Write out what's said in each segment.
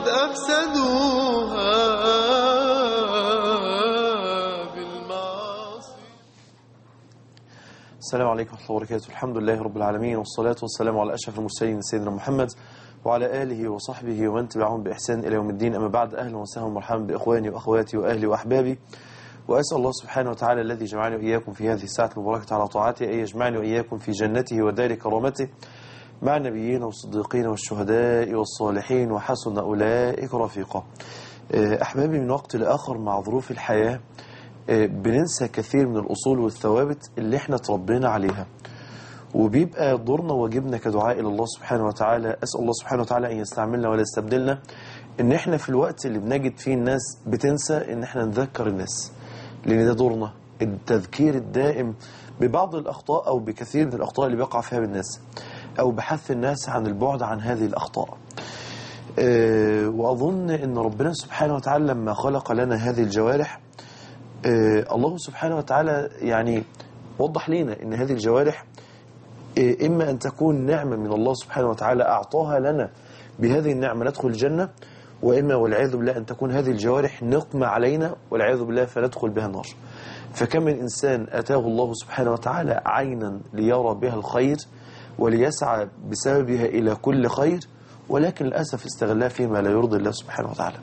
قد أفسدوها بالمعاصي السلام عليكم ورحمة الله وبركاته الحمد لله رب العالمين والصلاة والسلام على أشرف المرسلين سيدنا محمد وعلى آله وصحبه ومن تبعهم بإحسان إلى يوم الدين أما بعد أهلا وسهلا ومرحبا بإخواني وأخواتي وأهلي وأحبابي وأسأل الله سبحانه وتعالى الذي جمعني وإياكم في هذه الساعة المباركة على طاعته أن يجمعني وإياكم في جنته ودار كرامته مع النبيين والصديقين والشهداء والصالحين وحسن أولئك رفيقا آه، أحبابي من وقت لآخر مع ظروف الحياة آه، بننسى كثير من الأصول والثوابت اللي احنا تربينا عليها وبيبقى دورنا وواجبنا كدعاء إلى الله سبحانه وتعالى أسأل الله سبحانه وتعالى أن يستعملنا ولا يستبدلنا إن إحنا في الوقت اللي بنجد فيه الناس بتنسى إن إحنا نذكر الناس لأن ده دورنا التذكير الدائم ببعض الأخطاء أو بكثير من الأخطاء اللي بيقع فيها بالناس أو بحث الناس عن البعد عن هذه الأخطاء آه، وأظن أن ربنا سبحانه وتعالى لما خلق لنا هذه الجوارح آه، الله سبحانه وتعالى يعني وضح لنا أن هذه الجوارح آه، إما أن تكون نعمة من الله سبحانه وتعالى أعطاها لنا بهذه النعمة ندخل الجنة وإما والعياذ بالله أن تكون هذه الجوارح نقمة علينا والعياذ بالله فندخل بها النار فكم من إنسان أتاه الله سبحانه وتعالى عينا ليرى بها الخير وليسعى بسببها إلى كل خير ولكن للأسف استغلها فيما لا يرضي الله سبحانه وتعالى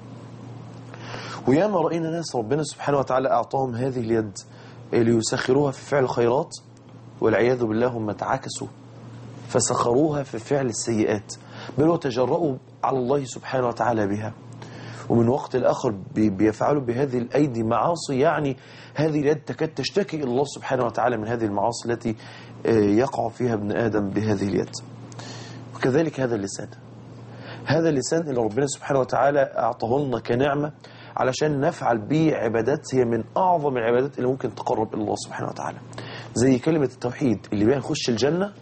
وياما رأينا ناس ربنا سبحانه وتعالى أعطاهم هذه اليد ليسخروها في فعل الخيرات والعياذ بالله هم تعكسوا فسخروها في فعل السيئات بل وتجرؤوا على الله سبحانه وتعالى بها ومن وقت الآخر بي- بيفعلوا بهذه الأيدي معاصي يعني هذه اليد تكاد تشتكي إلى الله سبحانه وتعالى من هذه المعاصي التي آه، يقع فيها ابن آدم بهذه اليد وكذلك هذا اللسان هذا اللسان اللي ربنا سبحانه وتعالى أعطاه لنا كنعمة علشان نفعل به عبادات هي من أعظم العبادات اللي ممكن تقرب إلى الله سبحانه وتعالى زي كلمة التوحيد اللي بيها نخش الجنة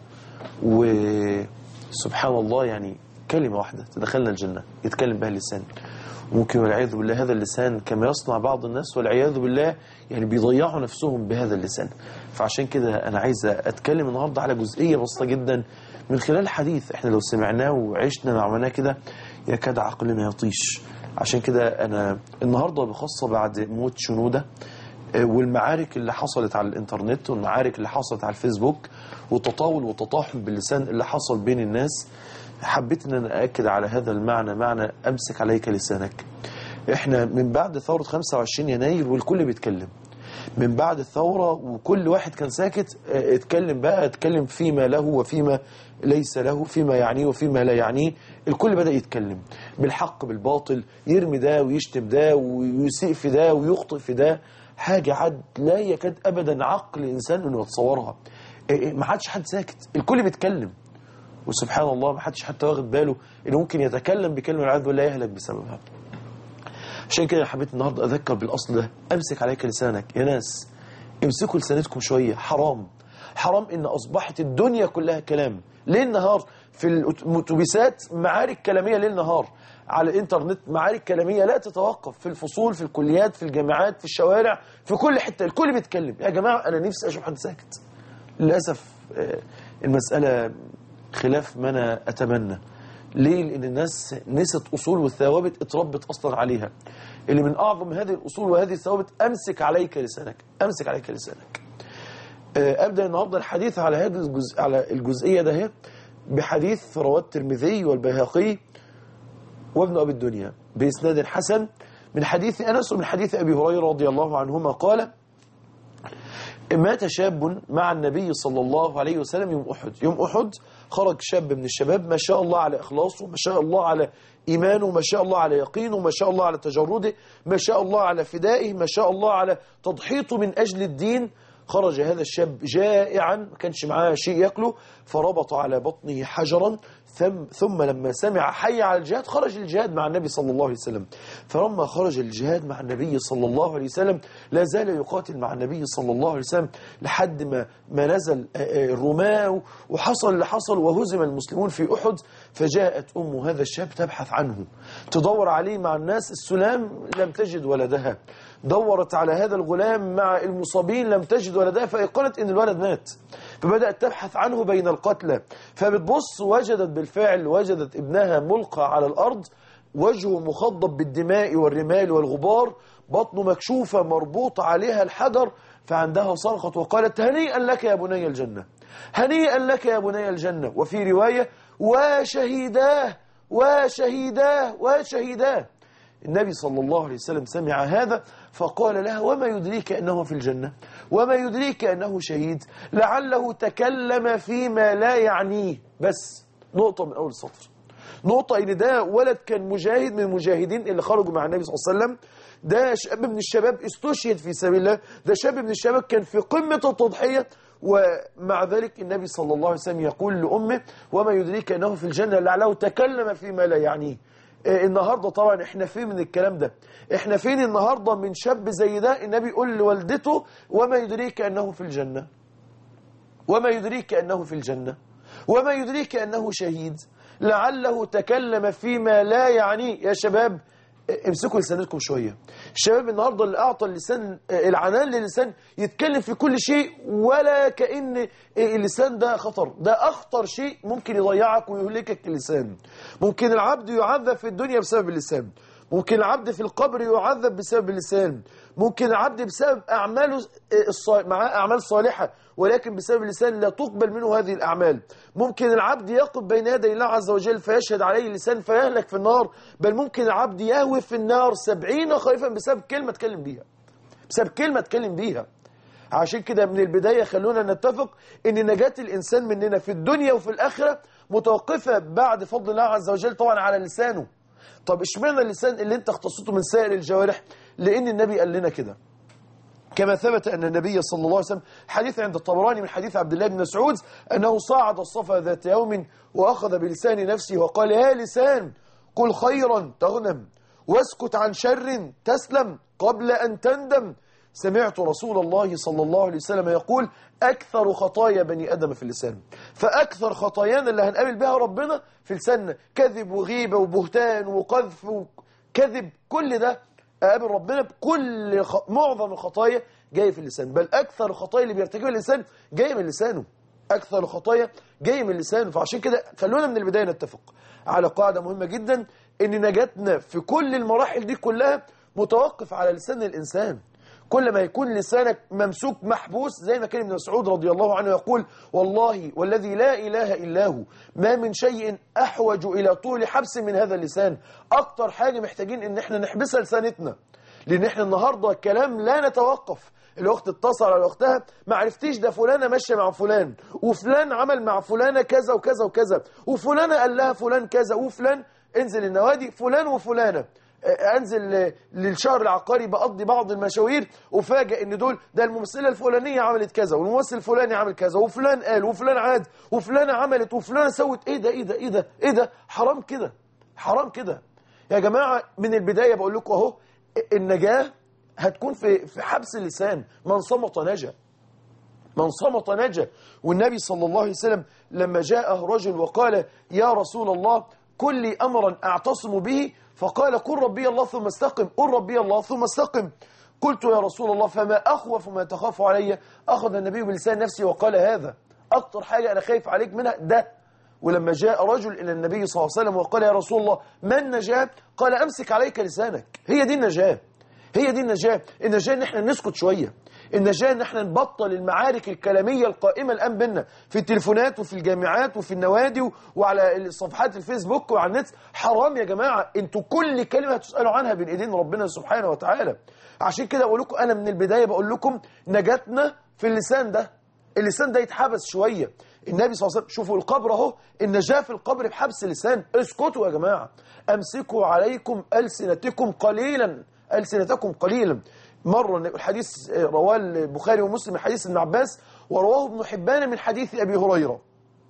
وسبحان الله يعني كلمة واحدة تدخلنا الجنة يتكلم بها اللسان ممكن والعياذ بالله هذا اللسان كما يصنع بعض الناس والعياذ بالله يعني بيضيعوا نفسهم بهذا اللسان فعشان كده أنا عايز أتكلم النهاردة على جزئية بسيطة جدا من خلال حديث احنا لو سمعناه وعشنا معناه كده يكاد عقلنا يطيش عشان كده أنا النهاردة بخاصة بعد موت شنودة آه، والمعارك اللي حصلت على الانترنت والمعارك اللي حصلت على الفيسبوك والتطاول والتطاحن باللسان اللي حصل بين الناس حبيت ان انا اكد على هذا المعنى معنى امسك عليك لسانك احنا من بعد ثورة 25 يناير والكل بيتكلم من بعد الثورة وكل واحد كان ساكت اه، اتكلم بقى اتكلم فيما له وفيما ليس له فيما يعنيه وفيما لا يعنيه الكل بدأ يتكلم بالحق بالباطل يرمي ده ويشتم ده ويسيء في ده ويخطئ في ده حاجة عد لا يكاد أبدا عقل إنسان أنه يتصورها اه، اه، ما حدش حد ساكت الكل بيتكلم وسبحان الله ما حدش حتى واخد باله انه ممكن يتكلم بكلمه والعياذ بالله يهلك بسببها عشان كده حبيت النهارده اذكر بالاصل ده امسك عليك لسانك يا ناس امسكوا لسانتكم شويه حرام حرام ان اصبحت الدنيا كلها كلام ليل نهار في الاتوبيسات معارك كلاميه ليل نهار على الانترنت معارك كلاميه لا تتوقف في الفصول في الكليات في الجامعات في الشوارع في كل حته الكل بيتكلم يا جماعه انا نفسي اشوف حد ساكت للاسف آه، المساله خلاف ما انا اتمنى ليه لان الناس نست اصول والثوابت اتربت اصلا عليها اللي من اعظم هذه الاصول وهذه الثوابت امسك عليك لسانك امسك عليك لسانك آه، ابدا النهارده الحديث على هذه الجزء على الجزئيه ده هي بحديث رواه الترمذي والبيهقي وابن ابي الدنيا باسناد حسن من حديث انس ومن حديث ابي هريره رضي الله عنهما قال مات شاب مع النبي صلى الله عليه وسلم يوم أحد يوم أحد خرج شاب من الشباب ما شاء الله على إخلاصه ما شاء الله على إيمانه ما شاء الله على يقينه ما شاء الله على تجرده ما شاء الله على فدائه ما شاء الله على تضحيته من أجل الدين خرج هذا الشاب جائعا ما كانش معاه شيء يأكله فربط على بطنه حجرا ثم, ثم لما سمع حي على الجهاد خرج الجهاد مع النبي صلى الله عليه وسلم فلما خرج الجهاد مع النبي صلى الله عليه وسلم لا زال يقاتل مع النبي صلى الله عليه وسلم لحد ما ما نزل آه، آه، الرماة وحصل اللي حصل وهزم المسلمون في أحد فجاءت أم هذا الشاب تبحث عنه تدور عليه مع الناس السلام لم تجد ولدها دورت على هذا الغلام مع المصابين لم تجد ولدها فأيقنت أن الولد مات فبدأت تبحث عنه بين القتلى فبتبص وجدت بالفعل وجدت ابنها ملقى على الأرض وجهه مخضب بالدماء والرمال والغبار بطنه مكشوفة مربوط عليها الحجر فعندها صرخت وقالت هنيئا لك يا بني الجنة هنيئا لك يا بني الجنة وفي رواية وشهيداه وشهيداه وشهيداه النبي صلى الله عليه وسلم سمع هذا فقال لها وما يدريك أنه في الجنة وما يدريك أنه شهيد لعله تكلم فيما لا يعنيه بس نقطة من أول السطر نقطة إن ده ولد كان مجاهد من المجاهدين اللي خرجوا مع النبي صلى الله عليه وسلم ده شاب من الشباب استشهد في سبيل الله ده شاب من الشباب كان في قمة التضحية ومع ذلك النبي صلى الله عليه وسلم يقول لأمه وما يدريك أنه في الجنة لعله تكلم فيما لا يعنيه آه، النهاردة طبعا احنا فين من الكلام ده احنا فين النهاردة من شاب زي ده النبي يقول لوالدته وما يدريك أنه في الجنة وما يدريك أنه في الجنة وما يدريك أنه شهيد لعله تكلم فيما لا يعنيه يا شباب امسكوا لسانكم شوية الشباب النهاردة اللي أعطى اللسان العنان للسان يتكلم في كل شيء ولا كأن اللسان ده خطر ده أخطر شيء ممكن يضيعك ويهلكك اللسان ممكن العبد يعذب في الدنيا بسبب اللسان ممكن العبد في القبر يعذب بسبب اللسان ممكن العبد بسبب أعماله الص- معاه أعمال صالحة ولكن بسبب اللسان لا تقبل منه هذه الأعمال ممكن العبد يقف بين يدي الله عز وجل فيشهد عليه اللسان فيهلك في النار بل ممكن العبد يهوي في النار سبعين خريفا بسبب كلمة اتكلم بيها بسبب كلمة اتكلم بيها عشان كده من البداية خلونا نتفق ان نجاة الإنسان مننا في الدنيا وفي الآخرة متوقفة بعد فضل الله عز وجل طبعا على لسانه طب اشمعنى اللسان اللي انت اختصته من سائر الجوارح لأن النبي قال لنا كده كما ثبت أن النبي صلى الله عليه وسلم حديث عند الطبراني من حديث عبد الله بن مسعود أنه صعد الصفا ذات يوم وأخذ بلسان نفسه وقال يا لسان قل خيرا تغنم واسكت عن شر تسلم قبل أن تندم سمعت رسول الله صلى الله عليه وسلم يقول أكثر خطايا بني آدم في اللسان فأكثر خطايانا اللي هنقابل بها ربنا في لساننا كذب وغيبة وبهتان وقذف وكذب كل ده أقابل ربنا بكل خ... معظم الخطايا جاية في اللسان بل أكثر الخطايا اللي بيرتكبها الإنسان جاية من لسانه أكثر الخطايا جاية من لسانه فعشان كده خلونا من البداية نتفق على قاعدة مهمة جدا إن نجاتنا في كل المراحل دي كلها متوقف على لسان الإنسان كل ما يكون لسانك ممسوك محبوس زي ما كان ابن مسعود رضي الله عنه يقول والله والذي لا إله إلا هو ما من شيء أحوج إلى طول حبس من هذا اللسان أكتر حاجة محتاجين إن احنا نحبسها لسانتنا لأن احنا النهاردة كلام لا نتوقف الأخت اتصل على أختها ما عرفتيش ده فلانة ماشية مع فلان وفلان عمل مع فلانة كذا وكذا وكذا وفلانة قال لها فلان كذا وفلان انزل النوادي فلان وفلانة انزل للشهر العقاري بقضي بعض المشاوير وفاجئ ان دول ده الممثله الفلانيه عملت كذا والممثل الفلاني عمل كذا وفلان قال وفلان عاد وفلانه عملت وفلانه سوت ايه ده ايه ده ايه ده ايه ده حرام كده حرام كده يا جماعه من البدايه بقول لكم اهو النجاه هتكون في في حبس اللسان من صمت نجا من صمت نجا والنبي صلى الله عليه وسلم لما جاءه رجل وقال يا رسول الله كل لي امرا اعتصم به فقال قل ربي الله ثم استقم قل ربي الله ثم استقم قلت يا رسول الله فما أخوف ما تخاف علي أخذ النبي بلسان نفسه وقال هذا أكتر حاجة أنا خايف عليك منها ده ولما جاء رجل إلى النبي صلى الله عليه وسلم وقال يا رسول الله ما النجاة قال أمسك عليك لسانك هي دي النجاة هي دي النجاة النجاة ان احنا نسكت شوية النجاة ان احنا نبطل المعارك الكلامية القائمة الآن بينا في التليفونات وفي الجامعات وفي النوادي و- وعلى صفحات الفيسبوك وعلى النت حرام يا جماعة انتوا كل كلمة هتسألوا عنها بين ايدين ربنا سبحانه وتعالى عشان كده بقول لكم انا من البداية بقول لكم نجاتنا في اللسان ده اللسان ده يتحبس شوية النبي صلى الله عليه وسلم شوفوا القبر اهو النجاة في القبر بحبس اللسان اسكتوا يا جماعة امسكوا عليكم ألسنتكم قليلا ألسنتكم قليلا مرة الحديث رواه البخاري ومسلم من حديث ابن عباس ورواه ابن حبان من حديث أبي هريرة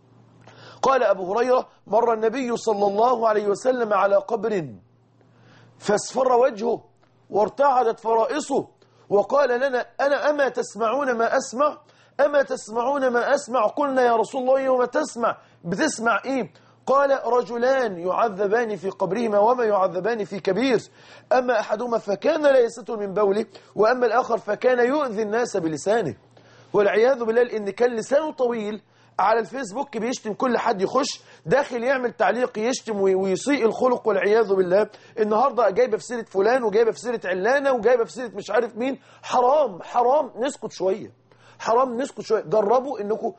قال أبو هريرة مر النبي صلى الله عليه وسلم على قبر فاصفر وجهه وارتعدت فرائصه وقال لنا أنا أما تسمعون ما أسمع أما تسمعون ما أسمع قلنا يا رسول الله وما تسمع بتسمع إيه قال رجلان يعذبان في قبرهما وما يعذبان في كبير أما أحدهما فكان لا يستر من بوله وأما الآخر فكان يؤذي الناس بلسانه والعياذ بالله إن كان لسانه طويل على الفيسبوك بيشتم كل حد يخش داخل يعمل تعليق يشتم وي- ويسيء الخلق والعياذ بالله النهارده جايبه في سيره فلان وجايبه في سيره علانه وجايبه في سيره مش عارف مين حرام حرام نسكت شويه حرام نسكت شويه جربوا انكم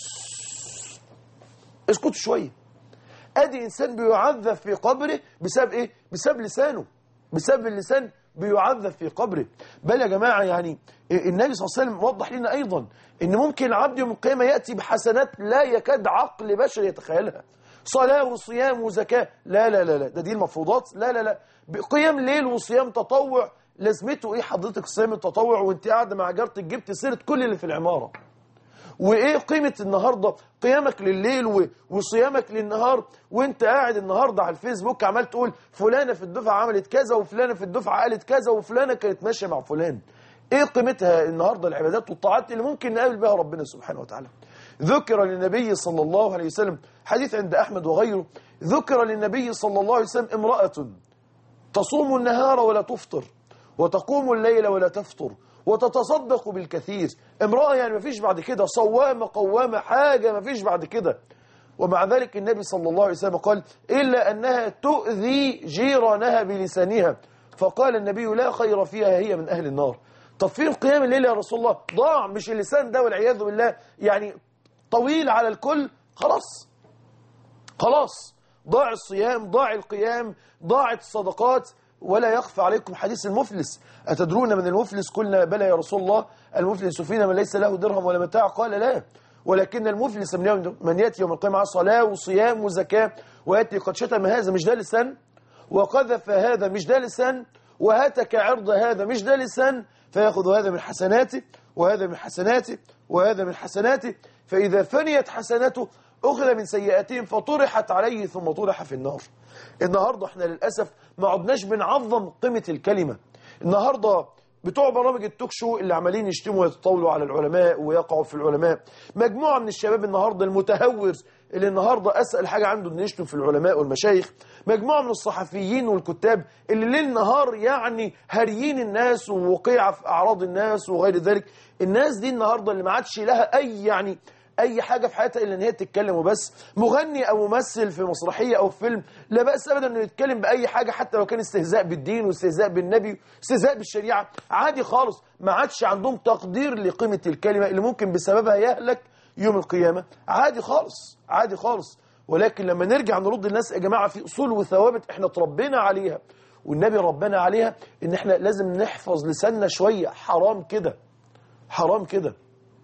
اسكتوا شويه ادي انسان بيعذب في قبره بسبب ايه بسبب لسانه بسبب اللسان بيعذب في قبره بل يا جماعه يعني النبي صلى الله عليه وسلم وضح لنا ايضا ان ممكن العبد يوم القيامه ياتي بحسنات لا يكاد عقل بشر يتخيلها صلاه وصيام وزكاه لا لا لا لا ده دي المفروضات لا لا لا قيام ليل وصيام تطوع لازمته ايه حضرتك صيام التطوع وانت قاعده مع جارتك جبت سيره كل اللي في العماره وايه قيمه النهارده قيامك لليل و- وصيامك للنهار وانت قاعد النهارده على الفيسبوك عمال تقول فلانه في الدفعه عملت كذا وفلانه في الدفعه قالت كذا وفلانه كانت ماشيه مع فلان ايه قيمتها النهارده العبادات والطاعات اللي ممكن نقابل بها ربنا سبحانه وتعالى ذكر للنبي صلى الله عليه وسلم حديث عند احمد وغيره ذكر للنبي صلى الله عليه وسلم امراه تصوم النهار ولا تفطر وتقوم الليل ولا تفطر وتتصدق بالكثير امرأة يعني ما فيش بعد كده صوامة قوامة حاجة ما فيش بعد كده ومع ذلك النبي صلى الله عليه وسلم قال إلا أنها تؤذي جيرانها بلسانها فقال النبي لا خير فيها هي من أهل النار طب فين قيام الليل يا رسول الله ضاع مش اللسان ده والعياذ بالله يعني طويل على الكل خلاص خلاص ضاع الصيام ضاع القيام ضاعت الصدقات ولا يخفى عليكم حديث المفلس أتدرون من المفلس قلنا بلى يا رسول الله المفلس فينا من ليس له درهم ولا متاع قال لا ولكن المفلس من, يوم من يأتي يوم القيامة على صلاة وصيام وزكاة ويأتي قد شتم هذا مش ده لسان وقذف هذا مش ده لسان وهتك عرض هذا مش ده لسان فيأخذ هذا من حسناته وهذا من حسناته وهذا من حسناته فإذا فنيت حسناته أخذ من سيئاتهم فطرحت عليه ثم طرح في النار النهاردة احنا للأسف ما عدناش بنعظم قيمة الكلمة النهاردة بتوع برامج التوك شو اللي عمالين يشتموا ويتطاولوا على العلماء ويقعوا في العلماء مجموعة من الشباب النهاردة المتهور اللي النهاردة أسأل حاجة عنده إنه يشتم في العلماء والمشايخ مجموعة من الصحفيين والكتاب اللي ليل نهار يعني هاريين الناس ووقيعة في أعراض الناس وغير ذلك الناس دي النهاردة اللي ما عادش لها أي يعني اي حاجه في حياتها الا ان هي تتكلم وبس مغني او ممثل في مسرحيه او فيلم لا باس ابدا انه يتكلم باي حاجه حتى لو كان استهزاء بالدين واستهزاء بالنبي واستهزاء بالشريعه عادي خالص ما عادش عندهم تقدير لقيمه الكلمه اللي ممكن بسببها يهلك يوم القيامه عادي خالص عادي خالص ولكن لما نرجع نرد الناس يا جماعه في اصول وثوابت احنا اتربينا عليها والنبي ربنا عليها ان احنا لازم نحفظ لساننا شويه حرام كده حرام كده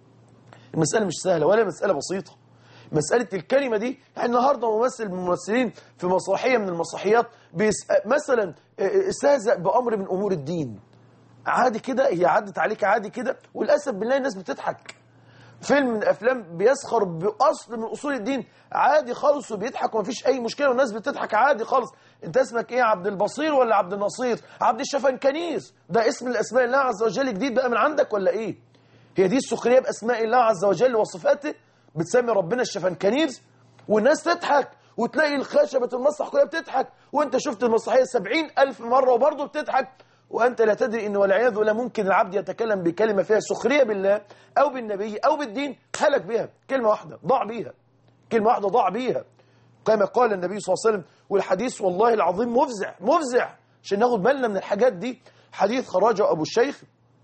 المسألة مش سهلة ولا مسألة بسيطة مسألة الكلمة دي يعني النهاردة ممثل من الممثلين في مسرحية من المسرحيات بيس... مثلا استهزأ بأمر من أمور الدين عادي كده هي عدت عليك عادي كده وللأسف بالله الناس بتضحك فيلم من الأفلام بيسخر بأصل من أصول الدين عادي خالص وبيضحك ومفيش أي مشكلة والناس بتضحك عادي خالص أنت اسمك إيه عبد البصير ولا عبد النصير عبد الشفنكنير ده اسم الأسماء الله عز وجل جديد بقى من عندك ولا إيه هي دي السخرية بأسماء الله عز وجل وصفاته بتسمي ربنا الشفنكنير والناس تضحك وتلاقي الخشبة المسرح كلها بتضحك وانت شفت المسرحية سبعين ألف مرة وبرضه بتضحك وأنت لا تدري أن والعياذ بالله ممكن العبد يتكلم بكلمة فيها سخرية بالله أو بالنبي أو بالدين هلك بها كلمة واحدة ضاع بيها كلمة واحدة ضاع بيها كما قال النبي صلى الله عليه وسلم والحديث والله العظيم مفزع مفزع عشان ناخد بالنا من الحاجات دي حديث خرجه أبو الشيخ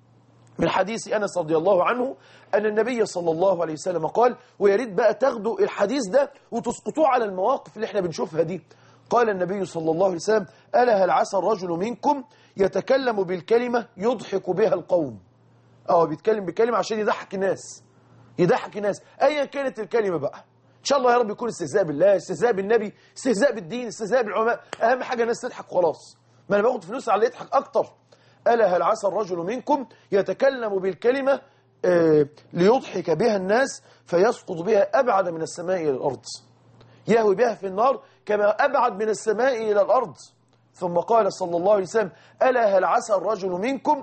من حديث أنس رضي الله عنه أن النبي صلى الله عليه وسلم قال ويريد بقى تاخدوا الحديث ده وتسقطوه على المواقف اللي احنا بنشوفها دي قال النبي صلى الله عليه وسلم ألا هل عسى الرجل منكم يتكلم بالكلمة يضحك بها القوم اه بيتكلم بكلمة عشان يضحك الناس يضحك الناس أيا كانت الكلمة بقى إن شاء الله يا رب يكون استهزاء بالله استهزاء بالنبي استهزاء بالدين استهزاء بالعلماء أهم حاجة الناس تضحك خلاص ما أنا باخد فلوس على اللي يضحك أكتر ألا هل عسى الرجل منكم يتكلم بالكلمة آه ليضحك بها الناس فيسقط بها أبعد من السماء إلى الأرض يهوي بها في النار كما أبعد من السماء إلى الأرض ثم قال صلى الله عليه وسلم ألا هل عسى الرجل منكم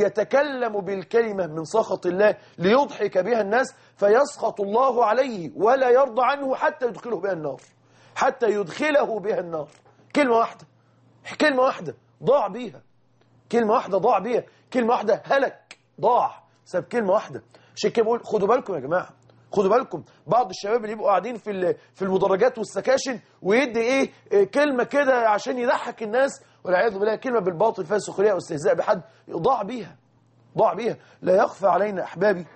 يتكلم بالكلمة من سخط الله ليضحك بها الناس فيسخط الله عليه ولا يرضى عنه حتى يدخله بها النار حتى يدخله بها النار كلمة واحدة كلمة واحدة ضاع بيها كلمة واحدة ضاع بيها كلمة واحدة هلك ضاع بسبب كلمة واحدة عشان كده بقول خدوا بالكم يا جماعة خدوا بالكم بعض الشباب اللي يبقوا قاعدين في ال- في المدرجات والسكاشن ويدي ايه إيه كلمه كده عشان يضحك الناس والعياذ بالله كلمه بالباطل فيها سخريه واستهزاء بحد ضاع بيها ضاع بيها لا يخفى علينا احبابي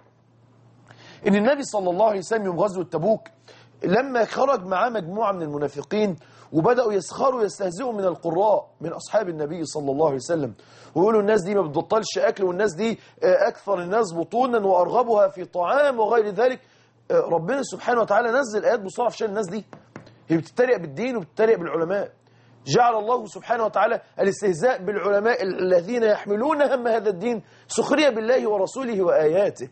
ان النبي صلى الله عليه وسلم يوم غزوه تبوك لما خرج معاه مجموعه من المنافقين وبداوا يسخروا ويستهزئوا من القراء من اصحاب النبي صلى الله عليه وسلم ويقولوا الناس دي ما بتبطلش اكل والناس دي آه، اكثر الناس بطونا وارغبها في طعام وغير ذلك آه، ربنا سبحانه وتعالى نزل ايات بسرعه عشان الناس دي هي بتتريق بالدين وبتتريق بالعلماء جعل الله سبحانه وتعالى الاستهزاء بالعلماء الذين يحملون هم هذا الدين سخرية بالله ورسوله وآياته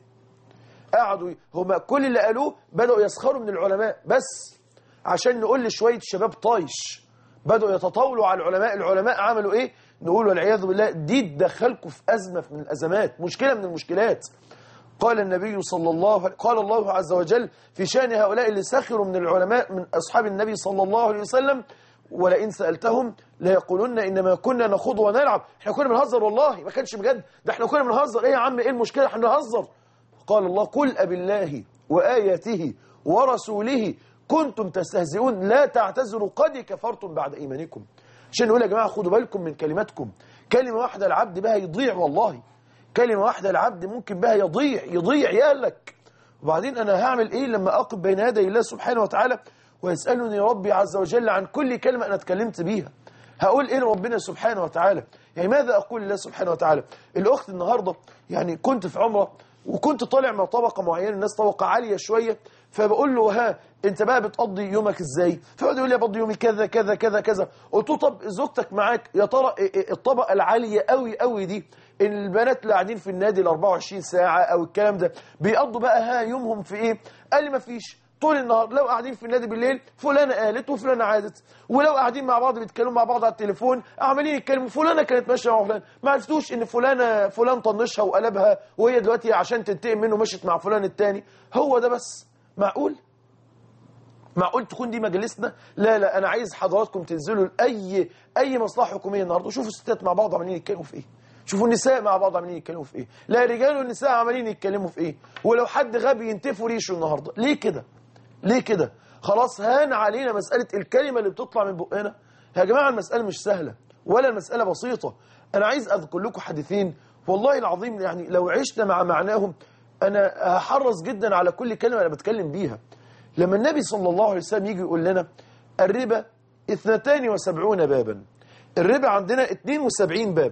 قعدوا هم كل اللي قالوه بدأوا يسخروا من العلماء بس عشان نقول لشوية شباب طايش بدأوا يتطاولوا على العلماء العلماء عملوا ايه نقول والعياذ بالله دي تدخلكم في أزمة من الأزمات مشكلة من المشكلات قال النبي صلى الله عليه قال الله عز وجل في شأن هؤلاء اللي سخروا من العلماء من أصحاب النبي صلى الله عليه وسلم ولئن سألتهم ليقولن إنما كنا نخوض ونلعب احنا كنا بنهزر والله ما كانش بجد ده احنا كنا بنهزر ايه يا عم ايه المشكلة احنا بنهزر قال الله قل أبالله وآياته ورسوله كنتم تستهزئون لا تعتذروا قد كفرتم بعد إيمانكم عشان نقول يا جماعة خدوا بالكم من كلماتكم كلمة واحدة العبد بها يضيع والله كلمة واحدة العبد ممكن بها يضيع يضيع يهلك وبعدين أنا هعمل إيه لما أقف بين يدي الله سبحانه وتعالى ويسألني ربي عز وجل عن كل كلمة أنا اتكلمت بيها هقول إيه لربنا سبحانه وتعالى يعني ماذا أقول لله سبحانه وتعالى الأخت النهاردة يعني كنت في عمرة وكنت طالع من طبقة معينة الناس طبقة عالية شوية فبقول له ها انت بقى بتقضي يومك ازاي فقعد يقول لي بقضي يومي كذا كذا كذا كذا قلت له طب زوجتك معاك يا ترى إيه- إيه الطبقة العالية قوي قوي دي البنات اللي قاعدين في النادي ال 24 ساعة او الكلام ده بيقضوا بقى ها يومهم في ايه قال لي مفيش طول النهار لو قاعدين في النادي بالليل فلانة قالت وفلانة عادت ولو قاعدين مع بعض بيتكلموا مع بعض على التليفون عمالين يتكلموا فلانة كانت ماشية مع فلان ما عرفتوش ان فلانة فلان طنشها وقلبها وهي دلوقتي عشان تنتقم منه مشت مع فلان التاني هو ده بس معقول معقول تكون دي مجالسنا لا لا انا عايز حضراتكم تنزلوا لاي اي مصلحه حكوميه النهارده وشوفوا الستات مع بعض عمالين يتكلموا في ايه شوفوا النساء مع بعض عمالين يتكلموا في ايه لا الرجال والنساء عمالين يتكلموا في ايه ولو حد غبي ينتفوا ريشه النهارده ليه كده ليه كده خلاص هان علينا مساله الكلمه اللي بتطلع من بقنا يا جماعه المساله مش سهله ولا المساله بسيطه انا عايز اذكر لكم حديثين والله العظيم يعني لو عشنا مع معناهم انا هحرص جدا على كل كلمه انا بتكلم بيها لما النبي صلى الله عليه وسلم يجي يقول لنا الربا 72 بابا الربا عندنا 72 باب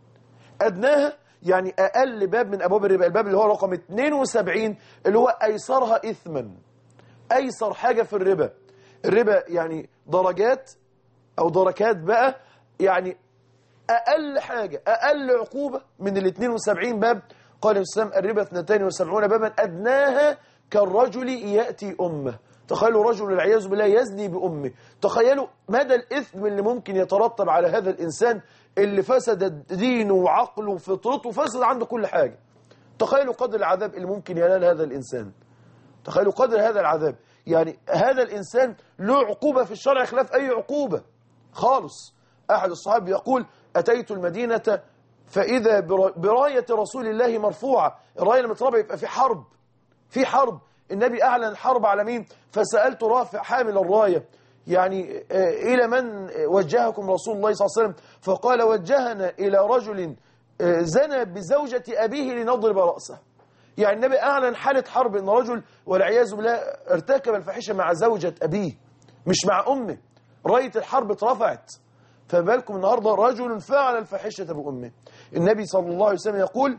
أدناها يعني أقل باب من أبواب الربا الباب اللي هو رقم 72 اللي هو أيسرها إثما أيسر حاجة في الربا الربا يعني درجات أو دركات بقى يعني أقل حاجة أقل عقوبة من ال 72 باب قال الإسلام الربا 72 بابا أدناها كالرجل يأتي أمه تخيلوا رجل والعياذ بالله يزني بأمه تخيلوا مدى الإثم اللي ممكن يترتب على هذا الإنسان اللي فسد دينه وعقله وفطرته فسد عنده كل حاجة تخيلوا قدر العذاب اللي ممكن ينال هذا الإنسان تخيلوا قدر هذا العذاب يعني هذا الإنسان له عقوبة في الشرع خلاف أي عقوبة خالص أحد الصحابة يقول أتيت المدينة فإذا برا- براية رسول الله مرفوعة الراية لما تربع يبقى في حرب في حرب النبي أعلن حرب على مين فسألت رافع حامل الراية يعني آه، إلى من وجهكم رسول الله صلى الله عليه وسلم فقال وجهنا إلى رجل آه، زنى بزوجة أبيه لنضرب رأسه يعني النبي أعلن حالة حرب إن رجل والعياذ بالله ارتكب الفاحشة مع زوجة أبيه مش مع أمه راية الحرب اترفعت فبالكم النهاردة رجل فعل الفاحشة بأمه النبي صلى الله عليه وسلم يقول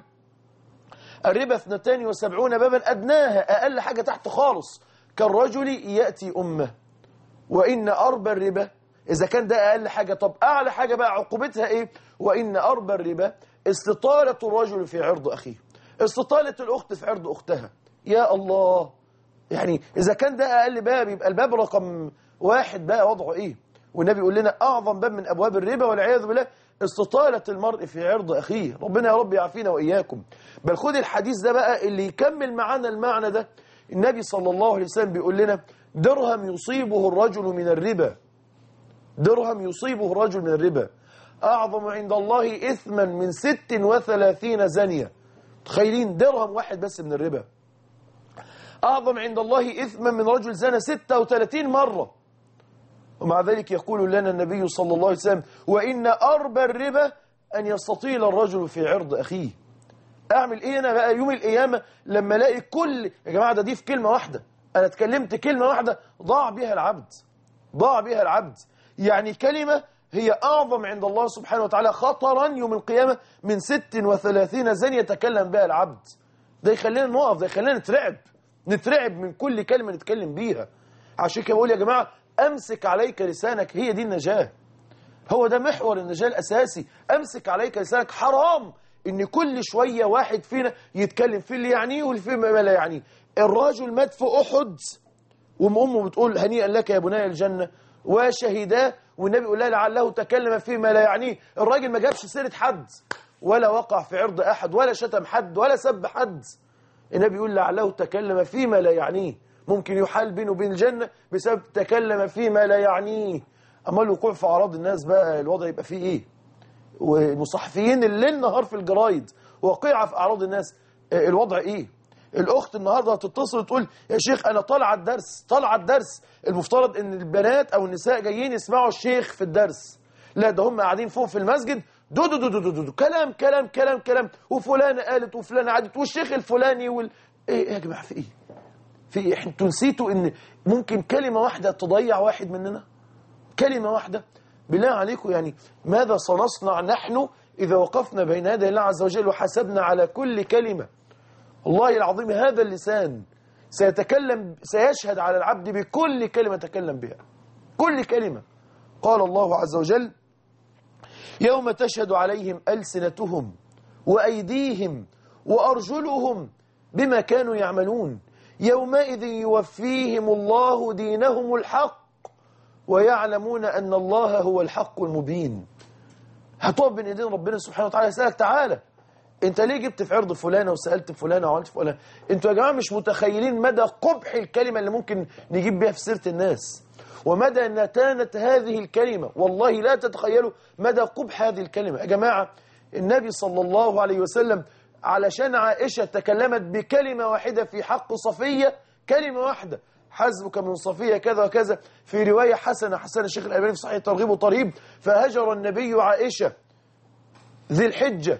الربا 72 بابا أدناها أقل حاجة تحت خالص كالرجل يأتي أمه وإن أربى الربا إذا كان ده أقل حاجة طب أعلى حاجة بقى عقوبتها إيه وإن أربى الربا استطالة الرجل في عرض أخيه استطالة الأخت في عرض أختها يا الله يعني إذا كان ده أقل باب يبقى الباب رقم واحد بقى وضعه إيه والنبي يقول لنا أعظم باب من أبواب الربا والعياذ بالله استطالة المرء في عرض أخيه ربنا يا رب يعافينا وإياكم بل خد الحديث ده بقى اللي يكمل معانا المعنى ده النبي صلى الله عليه وسلم بيقول لنا درهم يصيبه الرجل من الربا درهم يصيبه الرجل من الربا أعظم عند الله إثما من ست وثلاثين زانية تخيلين درهم واحد بس من الربا أعظم عند الله إثما من رجل زنى 36 مرة ومع ذلك يقول لنا النبي صلى الله عليه وسلم وإن أربى الربا أن يستطيل الرجل في عرض أخيه أعمل إيه أنا بقى يوم القيامة لما ألاقي كل يا جماعة ده دي في كلمة واحدة أنا اتكلمت كلمة واحدة ضاع بها العبد ضاع بها العبد يعني كلمة هي أعظم عند الله سبحانه وتعالى خطرا يوم القيامة من 36 زن يتكلم بها العبد ده يخلينا نقف ده يخلينا نترعب نترعب من كل كلمة نتكلم بيها عشان كده بقول يا جماعة أمسك عليك لسانك هي دي النجاة هو ده محور النجاة الأساسي أمسك عليك لسانك حرام إن كل شوية واحد فينا يتكلم في اللي يعنيه واللي في ما لا يعنيه الراجل مات في أحد وام امه بتقول هنيئا لك يا بني الجنة وشهداه والنبي يقول لها لعله تكلم فيما لا يعنيه الراجل ما جابش سيرة حد ولا وقع في عرض أحد ولا شتم حد ولا سب حد النبي يقول لعله تكلم فيما لا يعنيه ممكن يحال بينه وبين الجنة بسبب تكلم فيما لا يعنيه أما الوقوع في أعراض الناس بقى الوضع يبقى فيه إيه والمصحفيين الليل نهار في الجرايد واقعة في أعراض الناس آه، الوضع إيه الأخت النهاردة هتتصل تقول يا شيخ أنا طالعة الدرس طالعة الدرس المفترض إن البنات أو النساء جايين يسمعوا الشيخ في الدرس لا ده هم قاعدين فوق في المسجد دو دو دو دو دو, دو, دو كلام كلام كلام كلام وفلانة قالت وفلانة عادت والشيخ الفلاني وال... إيه يا جماعة في إيه في إيه إحنا- انتوا نسيتوا إن ممكن كلمة واحدة تضيع واحد مننا كلمة واحدة بالله عليكم يعني ماذا سنصنع نحن إذا وقفنا بين يدي الله عز وجل وحسبنا على كل كلمة والله العظيم هذا اللسان سيتكلم سيشهد على العبد بكل كلمة تكلم بها كل كلمة قال الله عز وجل يوم تشهد عليهم ألسنتهم وأيديهم وأرجلهم بما كانوا يعملون يومئذ يوفيهم الله دينهم الحق ويعلمون أن الله هو الحق المبين هتقف بين ايدين ربنا سبحانه وتعالى يسألك تعالى انت ليه جبت في عرض فلانة وسألت فلانة وعملت فلانة انتوا يا جماعة مش متخيلين مدى قبح الكلمة اللي ممكن نجيب بها في سيرة الناس ومدى نتانة هذه الكلمة والله لا تتخيلوا مدى قبح هذه الكلمة يا جماعة النبي صلى الله عليه وسلم علشان عائشة تكلمت بكلمة واحدة في حق صفية كلمة واحدة حسبك من صفية كذا وكذا في رواية حسنة حسن الشيخ الألباني في صحيح ترغيب وترهيب فهجر النبي عائشة ذي الحجة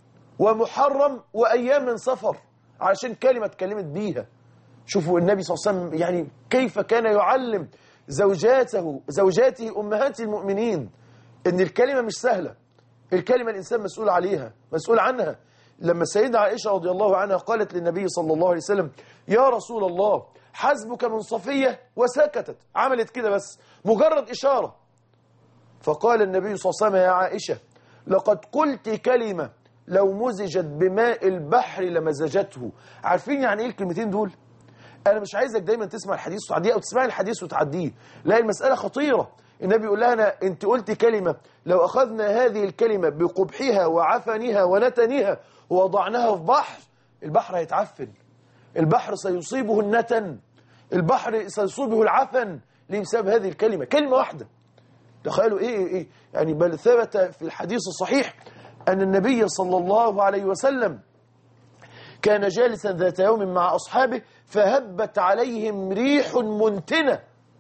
ومحرم وأيام من سفر علشان كلمة اتكلمت بيها شوفوا النبي صلى الله عليه وسلم يعني كيف كان يعلم زوجاته زوجاته أمهات المؤمنين إن الكلمة مش سهلة الكلمة الإنسان مسؤول عليها مسؤول عنها لما سيدنا عائشة رضي الله عنها قالت للنبي صلى الله عليه وسلم يا رسول الله حسبك من صفية وسكتت عملت كده بس مجرد إشارة فقال النبي صلى الله عليه وسلم يا عائشة لقد قلت كلمة لو مزجت بماء البحر لمزجته عارفين يعني ايه الكلمتين دول انا مش عايزك دايما تسمع الحديث وتعديه او تسمع الحديث وتعديه لا المسألة خطيرة النبي يقول لها أنا انت قلت كلمة لو اخذنا هذه الكلمة بقبحها وعفنها ونتنها ووضعناها في بحر البحر هيتعفن البحر سيصيبه النتن البحر سيصيبه العفن ليه بسبب هذه الكلمة كلمة واحدة تخيلوا إيه, إيه يعني بل ثبت في الحديث الصحيح أن النبي صلى الله عليه وسلم كان جالسا ذات يوم مع أصحابه فهبت عليهم ريح منتنة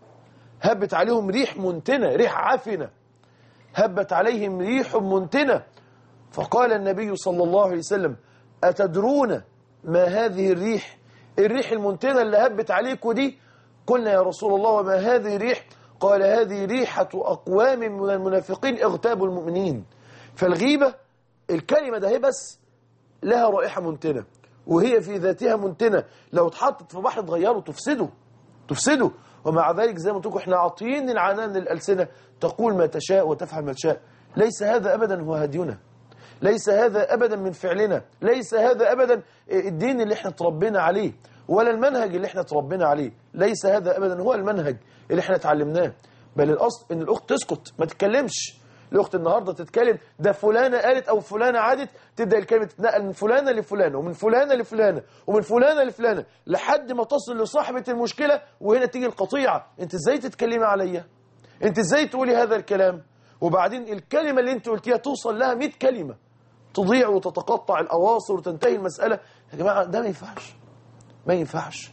هبت عليهم ريح منتنة ريح عفنة هبت عليهم ريح منتنة فقال النبي صلى الله عليه وسلم أتدرون ما هذه الريح الريح المنتنة اللي هبت عليكم دي قلنا يا رسول الله وما هذه الريح قال هذه ريحة أقوام من المنافقين اغتابوا المؤمنين فالغيبة الكلمة ده هي بس لها رائحة منتنة وهي في ذاتها منتنة لو اتحطت في بحر تغيره تفسده تفسده ومع ذلك زي ما قلت لكم احنا عاطيين العنان للألسنة تقول ما تشاء وتفعل ما تشاء ليس هذا أبدا هو هدينا ليس هذا أبدا من فعلنا ليس هذا أبدا الدين اللي احنا تربينا عليه ولا المنهج اللي احنا تربينا عليه ليس هذا أبدا هو المنهج اللي احنا اتعلمناه بل الأصل ان الأخت تسكت ما تتكلمش الأخت النهاردة تتكلم ده فلانة قالت أو فلانة عادت تبدأ الكلمة تتنقل من فلانة لفلانة ومن فلانة لفلانة ومن فلانة لفلانة لحد ما تصل لصاحبة المشكلة وهنا تيجي القطيعة انت ازاي تتكلمي عليا انت ازاي تقولي هذا الكلام وبعدين الكلمة اللي انت قلتيها توصل لها 100 كلمة تضيع وتتقطع الأواصر وتنتهي المسألة يا جماعة ده ما ينفعش ما ينفعش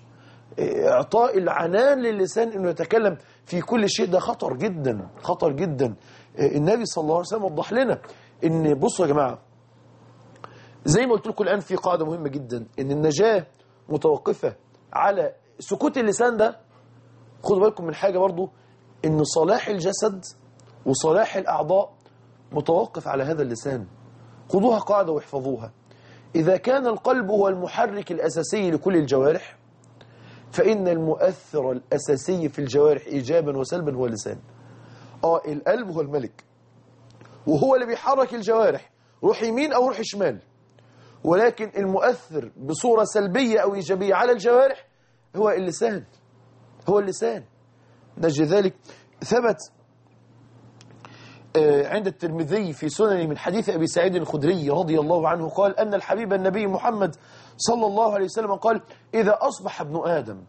إعطاء العنان للسان أنه يتكلم في كل شيء ده خطر جدا خطر جدا النبي صلى الله عليه وسلم وضح لنا أن بصوا يا جماعة زي ما قلت لكم الآن في قاعدة مهمة جدا أن النجاة متوقفة على سكوت اللسان ده خدوا بالكم من حاجة برضو أن صلاح الجسد وصلاح الأعضاء متوقف على هذا اللسان خذوها قاعدة واحفظوها إذا كان القلب هو المحرك الأساسي لكل الجوارح فإن المؤثر الأساسي في الجوارح إيجابا وسلبا هو اللسان آه القلب هو الملك وهو اللي بيحرك الجوارح روح يمين أو روح شمال ولكن المؤثر بصورة سلبية أو إيجابية على الجوارح هو اللسان هو اللسان نجد ذلك ثبت عند الترمذي في سنن من حديث أبي سعيد الخدري رضي الله عنه قال أن الحبيب النبي محمد صلى الله عليه وسلم قال إذا أصبح ابن آدم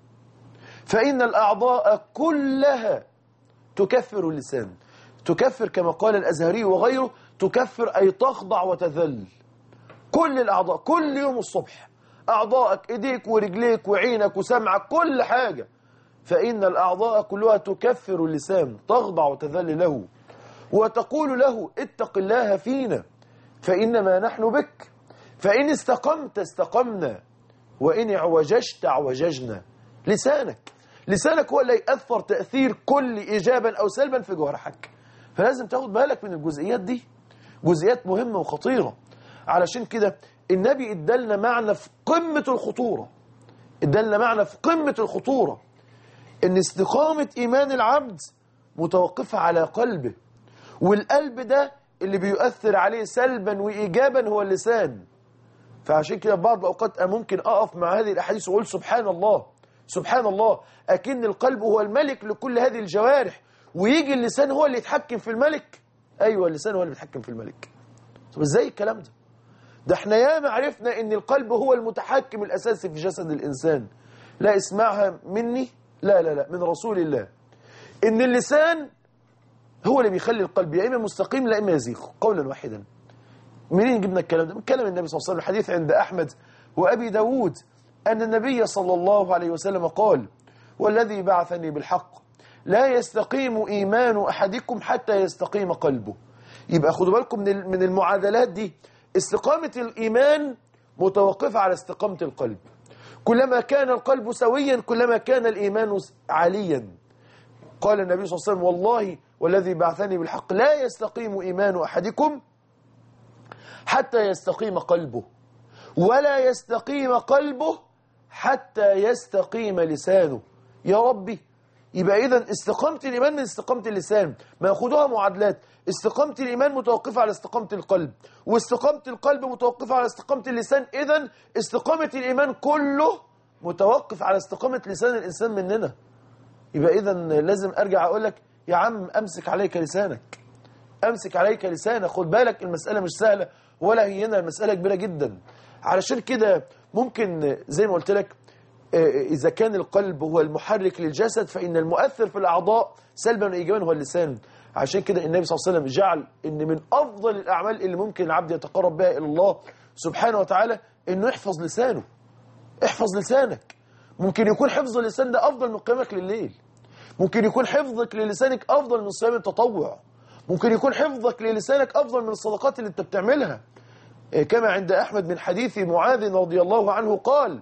فإن الأعضاء كلها تكفر اللسان تكفر كما قال الأزهري وغيره تكفر أي تخضع وتذل كل الأعضاء كل يوم الصبح أعضاءك إيديك ورجليك وعينك وسمعك كل حاجة فإن الأعضاء كلها تكفر اللسان تخضع وتذل له وتقول له اتق الله فينا فإنما نحن بك فإن استقمت استقمنا وإن اعوججت اعوججنا لسانك لسانك هو اللي يأثر تأثير كل إيجابا أو سلبا في جوارحك فلازم تاخد بالك من الجزئيات دي جزئيات مهمة وخطيرة علشان كده النبي ادالنا معنى في قمة الخطورة ادالنا معنى في قمة الخطورة ان استقامة إيمان العبد متوقفة على قلبه والقلب ده اللي بيؤثر عليه سلبا وإيجابا هو اللسان فعشان كده بعض الأوقات ممكن أقف مع هذه الأحاديث وأقول سبحان الله سبحان الله أكن القلب هو الملك لكل هذه الجوارح ويجي اللسان هو اللي يتحكم في الملك أيوة اللسان هو اللي بيتحكم في الملك طب إزاي الكلام ده ده احنا ياما عرفنا ان القلب هو المتحكم الأساسي في جسد الإنسان لا اسمعها مني لا لا لا من رسول الله ان اللسان هو اللي بيخلي القلب يا إما مستقيم لا إما يزيغ قولا واحدا منين جبنا الكلام ده من كلام النبي صلى الله عليه وسلم الحديث عند أحمد وأبي داود أن النبي صلى الله عليه وسلم قال والذي بعثني بالحق لا يستقيم إيمان أحدكم حتى يستقيم قلبه يبقى خدوا بالكم من من المعادلات دي استقامة الإيمان متوقفة على استقامة القلب كلما كان القلب سويا كلما كان الإيمان عاليا قال النبي صلى الله عليه وسلم والله والذي بعثني بالحق لا يستقيم إيمان أحدكم حتى يستقيم قلبه ولا يستقيم قلبه حتى يستقيم لسانه يا ربي يبقى إذا استقامة الإيمان من استقامة اللسان ما يأخذوها معادلات استقامة الإيمان متوقفة على استقامة القلب واستقامة القلب متوقفة على استقامة اللسان إذا استقامة الإيمان كله متوقف على استقامة لسان الإنسان مننا يبقى إذا لازم أرجع أقول لك يا عم أمسك عليك لسانك أمسك عليك لسانك خد بالك المسألة مش سهلة ولا هينا المسألة كبيرة جدا علشان كده ممكن زي ما قلت لك إذا كان القلب هو المحرك للجسد فإن المؤثر في الأعضاء سلبا وإيجابا هو اللسان عشان كده النبي صلى الله عليه وسلم جعل إن من أفضل الأعمال اللي ممكن العبد يتقرب بها إلى الله سبحانه وتعالى إنه يحفظ لسانه احفظ لسانك ممكن يكون حفظ اللسان ده أفضل من قيامك لليل ممكن يكون حفظك للسانك أفضل من صيام التطوع ممكن يكون حفظك للسانك أفضل من الصدقات اللي أنت بتعملها كما عند أحمد من حديث معاذ رضي الله عنه قال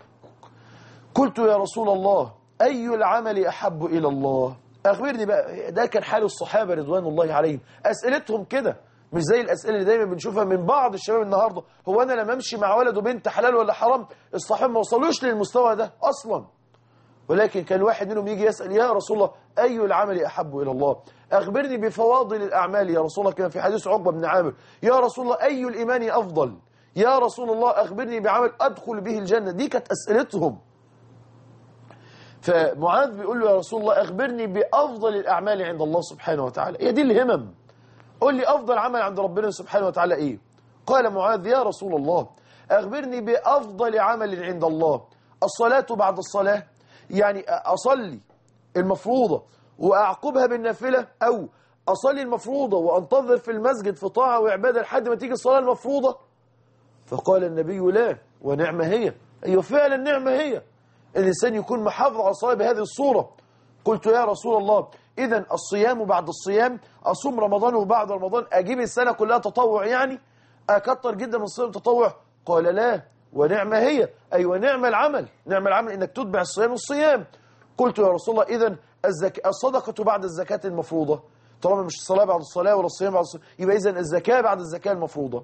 قلت يا رسول الله أي العمل أحب إلى الله أخبرني بقى ده كان حال الصحابة رضوان الله عليهم أسئلتهم كده مش زي الأسئلة اللي دايما بنشوفها من بعض الشباب النهاردة هو أنا لما أمشي مع ولد وبنت حلال ولا حرام الصحابة ما وصلوش للمستوى ده أصلا ولكن كان واحد منهم يجي يسأل يا رسول الله أي العمل أحب إلى الله أخبرني بفواضل الأعمال يا رسول الله كما في حديث عقبة بن عامر يا رسول الله أي الإيمان أفضل يا رسول الله أخبرني بعمل أدخل به الجنة دي كانت أسئلتهم فمعاذ بيقول له يا رسول الله أخبرني بأفضل الأعمال عند الله سبحانه وتعالى هي دي الهمم قل لي أفضل عمل عند ربنا سبحانه وتعالى إيه قال معاذ يا رسول الله أخبرني بأفضل عمل عند الله الصلاة بعد الصلاة يعني أصلي المفروضة وأعقبها بالنافلة أو أصلي المفروضة وأنتظر في المسجد في طاعة وعبادة لحد ما تيجي الصلاة المفروضة فقال النبي لا ونعمة هي أيوة فعلا نعمة هي الإنسان يكون محافظ على الصلاة بهذه الصورة قلت يا رسول الله إذا الصيام بعد الصيام أصوم رمضان وبعد رمضان أجيب السنة كلها تطوع يعني أكتر جدا من الصيام تطوع قال لا ونعمة هي أي ونعم العمل نعم العمل إنك تتبع الصيام والصيام قلت يا رسول الله إذا الزك... الصدقة بعد الزكاة المفروضة طالما مش الصلاة بعد الصلاة ولا الصيام بعد الصيام يبقى إذا الزكاة بعد الزكاة المفروضة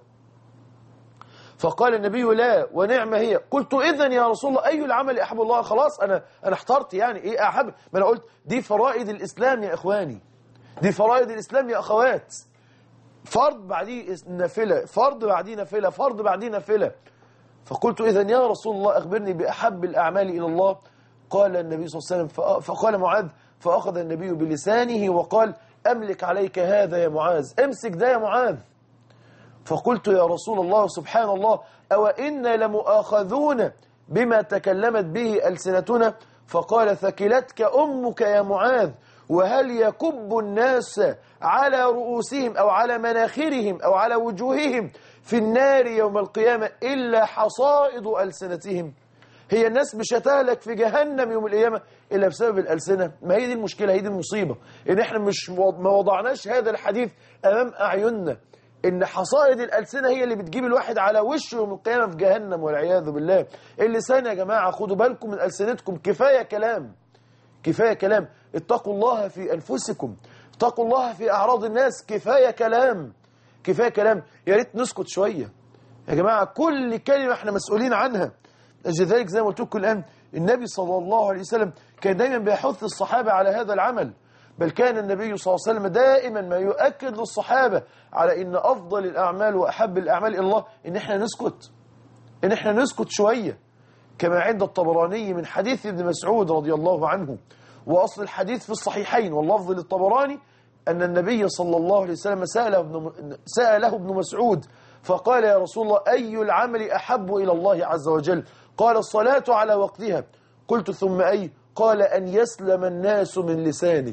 فقال النبي لا ونعم هي قلت إذا يا رسول الله أي العمل أحب الله خلاص أنا أنا احترت يعني إيه أحب ما أنا قلت دي فرائض الإسلام يا إخواني دي فرائض الإسلام يا أخوات فرض بعديه نافلة فرض بعديه نافلة فرض بعديه نافلة فقلت إذا يا رسول الله أخبرني بأحب الأعمال إلى الله قال النبي صلى الله عليه وسلم فأ- فقال معاذ فأخذ النبي بلسانه وقال أملك عليك هذا يا معاذ امسك ده يا معاذ فقلت يا رسول الله سبحان الله أو إنا لمؤاخذون بما تكلمت به ألسنتنا فقال ثكلتك أمك يا معاذ وهل يكب الناس على رؤوسهم أو على مناخرهم أو على وجوههم في النار يوم القيامة إلا حصائد ألسنتهم هي الناس مش هتهلك في جهنم يوم القيامة إلا بسبب الألسنة ما هي دي المشكلة هي دي المصيبة إن إحنا مش ما وضعناش هذا الحديث أمام أعيننا إن حصائد الألسنة هي اللي بتجيب الواحد على وشه يوم القيامة في جهنم والعياذ بالله اللسان يا جماعة خدوا بالكم من ألسنتكم كفاية كلام كفاية كلام اتقوا الله في أنفسكم اتقوا الله في أعراض الناس كفاية كلام كفاية كلام يا ريت نسكت شوية يا جماعة كل كلمة احنا مسؤولين عنها أجل ذلك زي ما قلت لكم الآن النبي صلى الله عليه وسلم كان دايما بيحث الصحابة على هذا العمل بل كان النبي صلى الله عليه وسلم دائما ما يؤكد للصحابة على ان أفضل الأعمال وأحب الأعمال إلى الله ان احنا نسكت ان احنا نسكت شوية كما عند الطبراني من حديث ابن مسعود رضي الله عنه وأصل الحديث في الصحيحين واللفظ للطبراني أن النبي صلى الله عليه وسلم سأله ابن, سأله ابن مسعود فقال يا رسول الله أي العمل أحب إلى الله عز وجل قال الصلاة على وقتها قلت ثم أي قال أن يسلم الناس من لسانك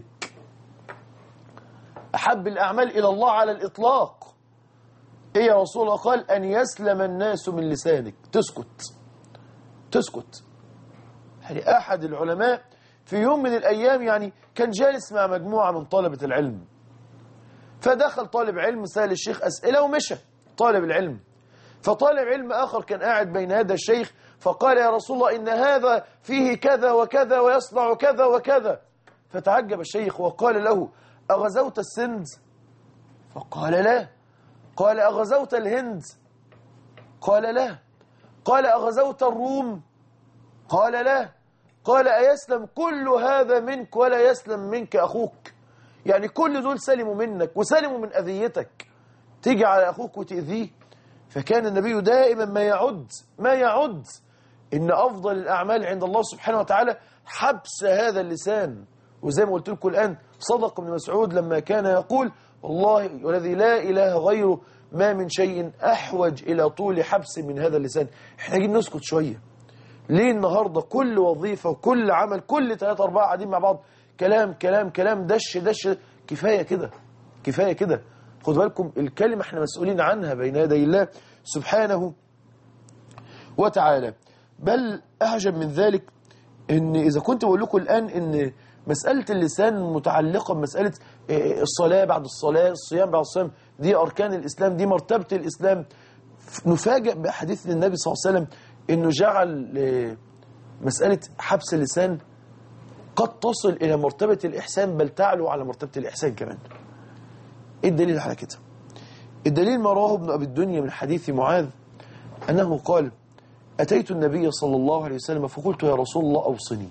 أحب الأعمال إلى الله على الإطلاق إيه يا رسول الله قال أن يسلم الناس من لسانك تسكت تسكت يعني أحد العلماء في يوم من الأيام يعني كان جالس مع مجموعة من طلبة العلم فدخل طالب علم سأل الشيخ أسئلة ومشى طالب العلم فطالب علم آخر كان قاعد بين هذا الشيخ فقال يا رسول الله إن هذا فيه كذا وكذا ويصنع كذا وكذا فتعجب الشيخ وقال له أغزوت السند فقال لا قال أغزوت الهند قال لا قال أغزوت الروم قال لا قال أيسلم كل هذا منك ولا يسلم منك أخوك يعني كل دول سلموا منك وسلموا من أذيتك تيجي على أخوك وتأذيه فكان النبي دائما ما يعد ما يعد إن أفضل الأعمال عند الله سبحانه وتعالى حبس هذا اللسان وزي ما قلت لكم الآن صدق ابن مسعود لما كان يقول والله والذي لا إله غيره ما من شيء أحوج إلى طول حبس من هذا اللسان احنا جايين نسكت شوية ليه النهاردة كل وظيفة وكل عمل كل ثلاثة أربعة قاعدين مع بعض كلام كلام كلام دش دش كفاية كده كفاية كده خد بالكم الكلمة احنا مسؤولين عنها بين يدي الله سبحانه وتعالى بل أعجب من ذلك ان إذا كنت بقول لكم الآن ان مسألة اللسان متعلقة بمسألة اه، الصلاة بعد الصلاة الصيام بعد الصيام دي أركان الإسلام دي مرتبة الإسلام نفاجأ بحديث النبي صلى الله عليه وسلم انه جعل اه، مسألة حبس اللسان قد تصل إلى مرتبة الإحسان بل تعلو على مرتبة الإحسان كمان إيه الدليل على كده الدليل ما رواه ابن أبي الدنيا من حديث معاذ أنه قال أتيت النبي صلى الله عليه وسلم فقلت يا رسول الله أوصني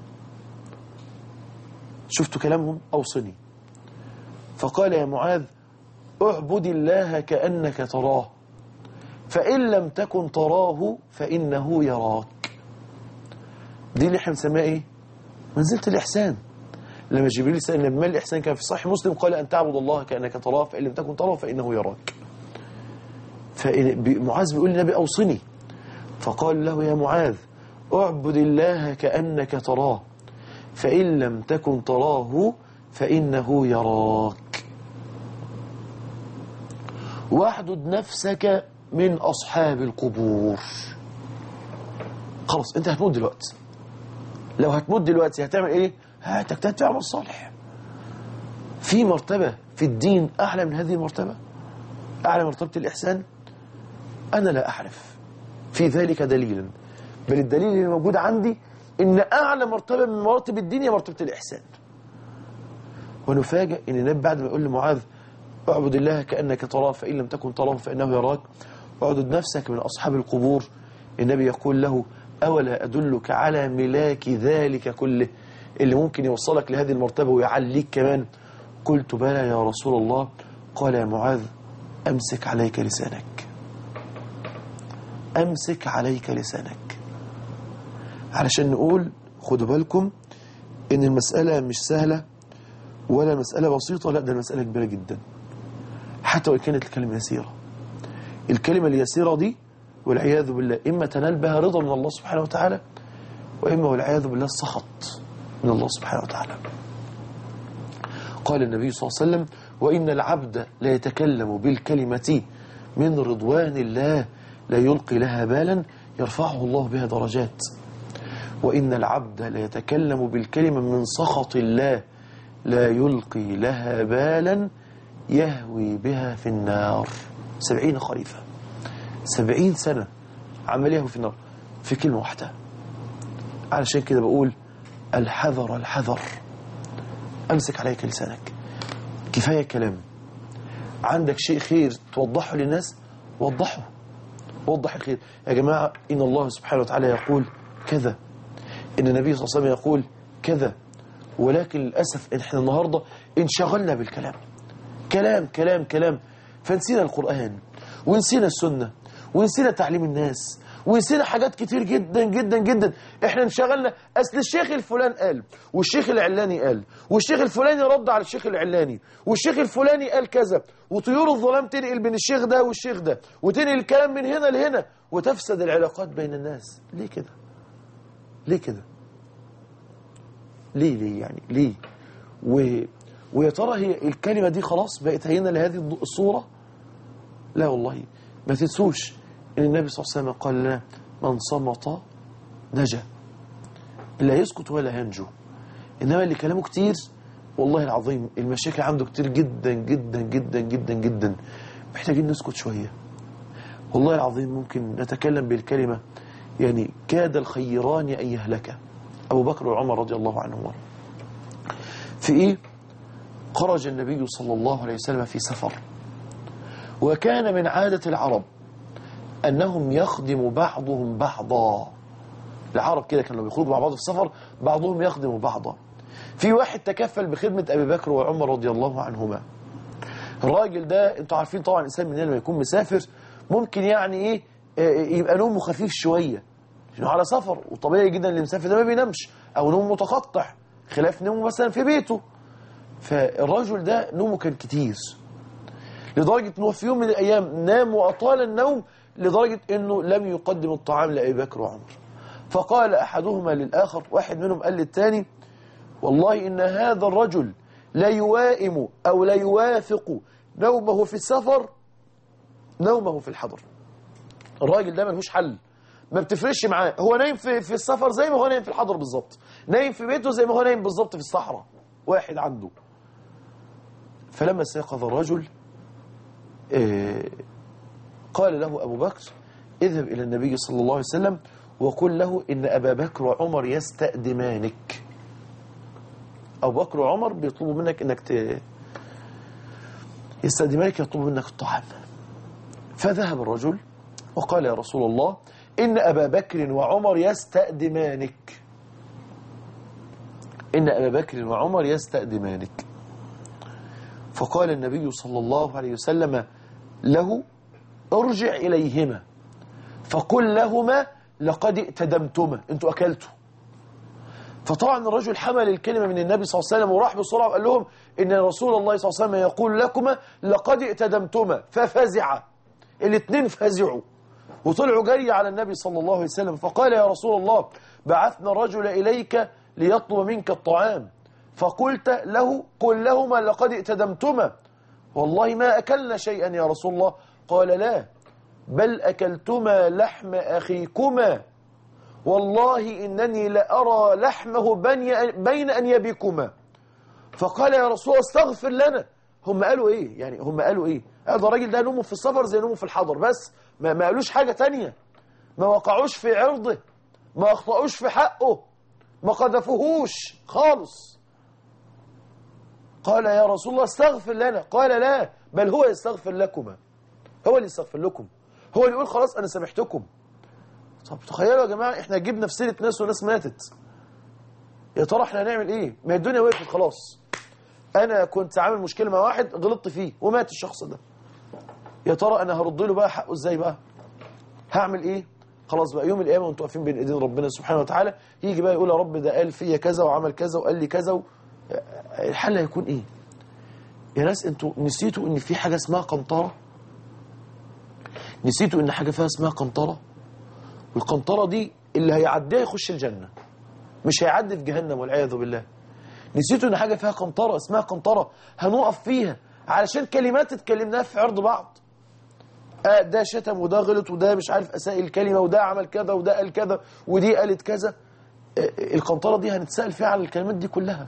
شفت كلامهم أوصني فقال يا معاذ اعبد الله كأنك تراه فإن لم تكن تراه فإنه يراك دي اللي احنا بنسميها ايه منزلة الإحسان لما جبريل سأل النبي ما الإحسان كان في صحيح مسلم قال أن تعبد الله كأنك تراه فإن لم تكن تراه فإنه يراك فمعاذ بيقول للنبي أوصني فقال له يا معاذ اعبد الله كأنك تراه فإن لم تكن تراه فإنه يراك واحدد نفسك من أصحاب القبور خلاص انت هتموت دلوقتي لو هتموت دلوقتي هتعمل ايه هتجتهد في عمل صالح في مرتبة في الدين أعلى من هذه المرتبة أعلى مرتبة الإحسان أنا لا أعرف في ذلك دليلا بل الدليل اللي موجود عندي إن أعلى مرتبة من مراتب الدين هي مرتبة الإحسان ونفاجأ إن النبي بعد ما يقول لمعاذ اعبد الله كأنك تراه فإن لم تكن تراه فإنه يراك اعبد نفسك من أصحاب القبور النبي يقول له أولا أدلك على ملاك ذلك كله اللي ممكن يوصلك لهذه المرتبة ويعليك كمان قلت بلى يا رسول الله قال يا معاذ أمسك عليك لسانك أمسك عليك لسانك علشان نقول خدوا بالكم إن المسألة مش سهلة ولا مسألة بسيطة لا ده المسألة كبيرة جدا حتى وإن كانت الكلمة يسيرة الكلمة اليسيرة دي والعياذ بالله إما تنال بها رضا من الله سبحانه وتعالى وإما والعياذ بالله السخط من الله سبحانه وتعالى قال النبي صلى الله عليه وسلم وإن العبد لا يتكلم بالكلمة من رضوان الله لا يلقي لها بالا يرفعه الله بها درجات وإن العبد لا يتكلم بالكلمة من سخط الله لا يلقي لها بالا يهوي بها في النار سبعين خريفة سبعين سنة عمال يهوي في النار في كلمة واحدة علشان كده بقول الحذر الحذر أمسك عليك لسانك كفاية كلام عندك شيء خير توضحه للناس وضحه وضح الخير يا جماعة إن الله سبحانه وتعالى يقول كذا إن النبي صلى الله عليه وسلم يقول كذا ولكن للأسف إحنا النهاردة انشغلنا بالكلام كلام كلام كلام فنسينا القرآن ونسينا السنة ونسينا تعليم الناس ونسينا حاجات كتير جدا جدا جدا احنا انشغلنا اصل الشيخ الفلان قال والشيخ العلاني قال والشيخ الفلاني رد على الشيخ العلاني والشيخ الفلاني قال كذا وطيور الظلام تنقل بين الشيخ ده والشيخ ده وتنقل الكلام من هنا لهنا وتفسد العلاقات بين الناس ليه كده ليه كده ليه ليه يعني ليه و... ويا ترى هي الكلمة دي خلاص بقت هينة لهذه الصورة لا والله ما تنسوش ان النبي صلى الله عليه وسلم قال لنا من صمت نجا لا يسكت ولا ينجو انما اللي كلامه كتير والله العظيم المشاكل عنده كتير جدا جدا جدا جدا جدا محتاجين نسكت شوية والله العظيم ممكن نتكلم بالكلمة يعني كاد الخيران أن يهلك أبو بكر وعمر رضي الله عنهما في إيه خرج النبي صلى الله عليه وسلم في سفر وكان من عادة العرب أنهم يخدم بعضهم بعضا العرب كده كانوا بيخرجوا مع بعض في السفر بعضهم يخدم بعضا في واحد تكفل بخدمة أبي بكر وعمر رضي الله عنهما الراجل ده انتوا عارفين طبعا الإنسان مننا لما يكون مسافر ممكن يعني إيه آه، يبقى نومه خفيف شوية لأنه على سفر وطبيعي جدا اللي مسافر ده ما بينامش أو نومه متقطع خلاف نومه مثلا في بيته فالرجل ده نومه كان كتير لدرجة أنه في يوم من الأيام نام وأطال النوم لدرجة أنه لم يقدم الطعام لأبي بكر وعمر فقال أحدهما للآخر واحد منهم قال للتاني والله إن هذا الرجل لا يوائم أو لا يوافق نومه في السفر نومه في الحضر الراجل ده ملهوش حل ما بتفرقش معاه هو نايم في, في السفر زي ما هو نايم في الحضر بالظبط نايم في بيته زي ما هو نايم بالظبط في الصحراء واحد عنده فلما استيقظ الرجل آه، قال له أبو بكر اذهب إلى النبي صلى الله عليه وسلم وقل له إن أبا بكر وعمر يستأدمانك أبو بكر وعمر بيطلبوا منك إنك ت... يستأدمانك يطلبوا منك الطعام فذهب الرجل وقال يا رسول الله إن أبا بكر وعمر يستأدمانك إن أبا بكر وعمر يستأدمانك فقال النبي صلى الله عليه وسلم له ارجع إليهما فقل لهما لقد ائتدمتما انتوا أكلتوا فطبعا الرجل حمل الكلمة من النبي صلى الله عليه وسلم وراح بسرعة وقال لهم إن رسول الله صلى الله عليه وسلم يقول لكما لقد ائتدمتما ففزع الاثنين فزعوا وطلعوا جري على النبي صلى الله عليه وسلم فقال يا رسول الله بعثنا الرجل إليك ليطلب منك الطعام فقلت له قل لهما لقد ائتدمتما والله ما أكلنا شيئا يا رسول الله قال لا بل أكلتما لحم أخيكما والله إنني لأرى لحمه بني- بين أنيابكما فقال يا رسول الله استغفر لنا هم قالوا ايه يعني هم قالوا ايه قالوا ده الراجل ده نومه في السفر زي نومه في الحضر بس ما, ما قالوش حاجة تانية ما وقعوش في عرضه ما اخطأوش في حقه ما قذفوهوش خالص قال يا رسول الله استغفر لنا قال لا بل هو يستغفر لكما هو اللي يستغفر لكم هو اللي يقول خلاص انا سامحتكم طب تخيلوا يا جماعة احنا جبنا في سيرة ناس وناس ماتت يا ترى احنا هنعمل ايه ما هي الدنيا وقفت خلاص انا كنت عامل مشكله مع واحد غلطت فيه ومات الشخص ده يا ترى انا هرد له بقى حقه ازاي بقى هعمل ايه خلاص بقى يوم القيامه وانتوا واقفين بين ايدين ربنا سبحانه وتعالى يجي بقى يقول يا رب ده قال فيا كذا وعمل كذا وقال لي كذا و... الحل هيكون ايه يا ناس انتوا نسيتوا ان في حاجه اسمها قنطره نسيتوا ان حاجه فيها اسمها قنطره والقنطره دي اللي هيعديها يخش الجنه مش هيعدي في جهنم والعياذ بالله نسيتوا ان حاجه فيها قنطره اسمها قنطره هنقف فيها علشان كلمات اتكلمناها في عرض بعض آه ده شتم وده غلط وده مش عارف اساء الكلمه وده عمل كذا وده قال كذا ودي قالت كذا آه القنطره دي هنتسال فيها على الكلمات دي كلها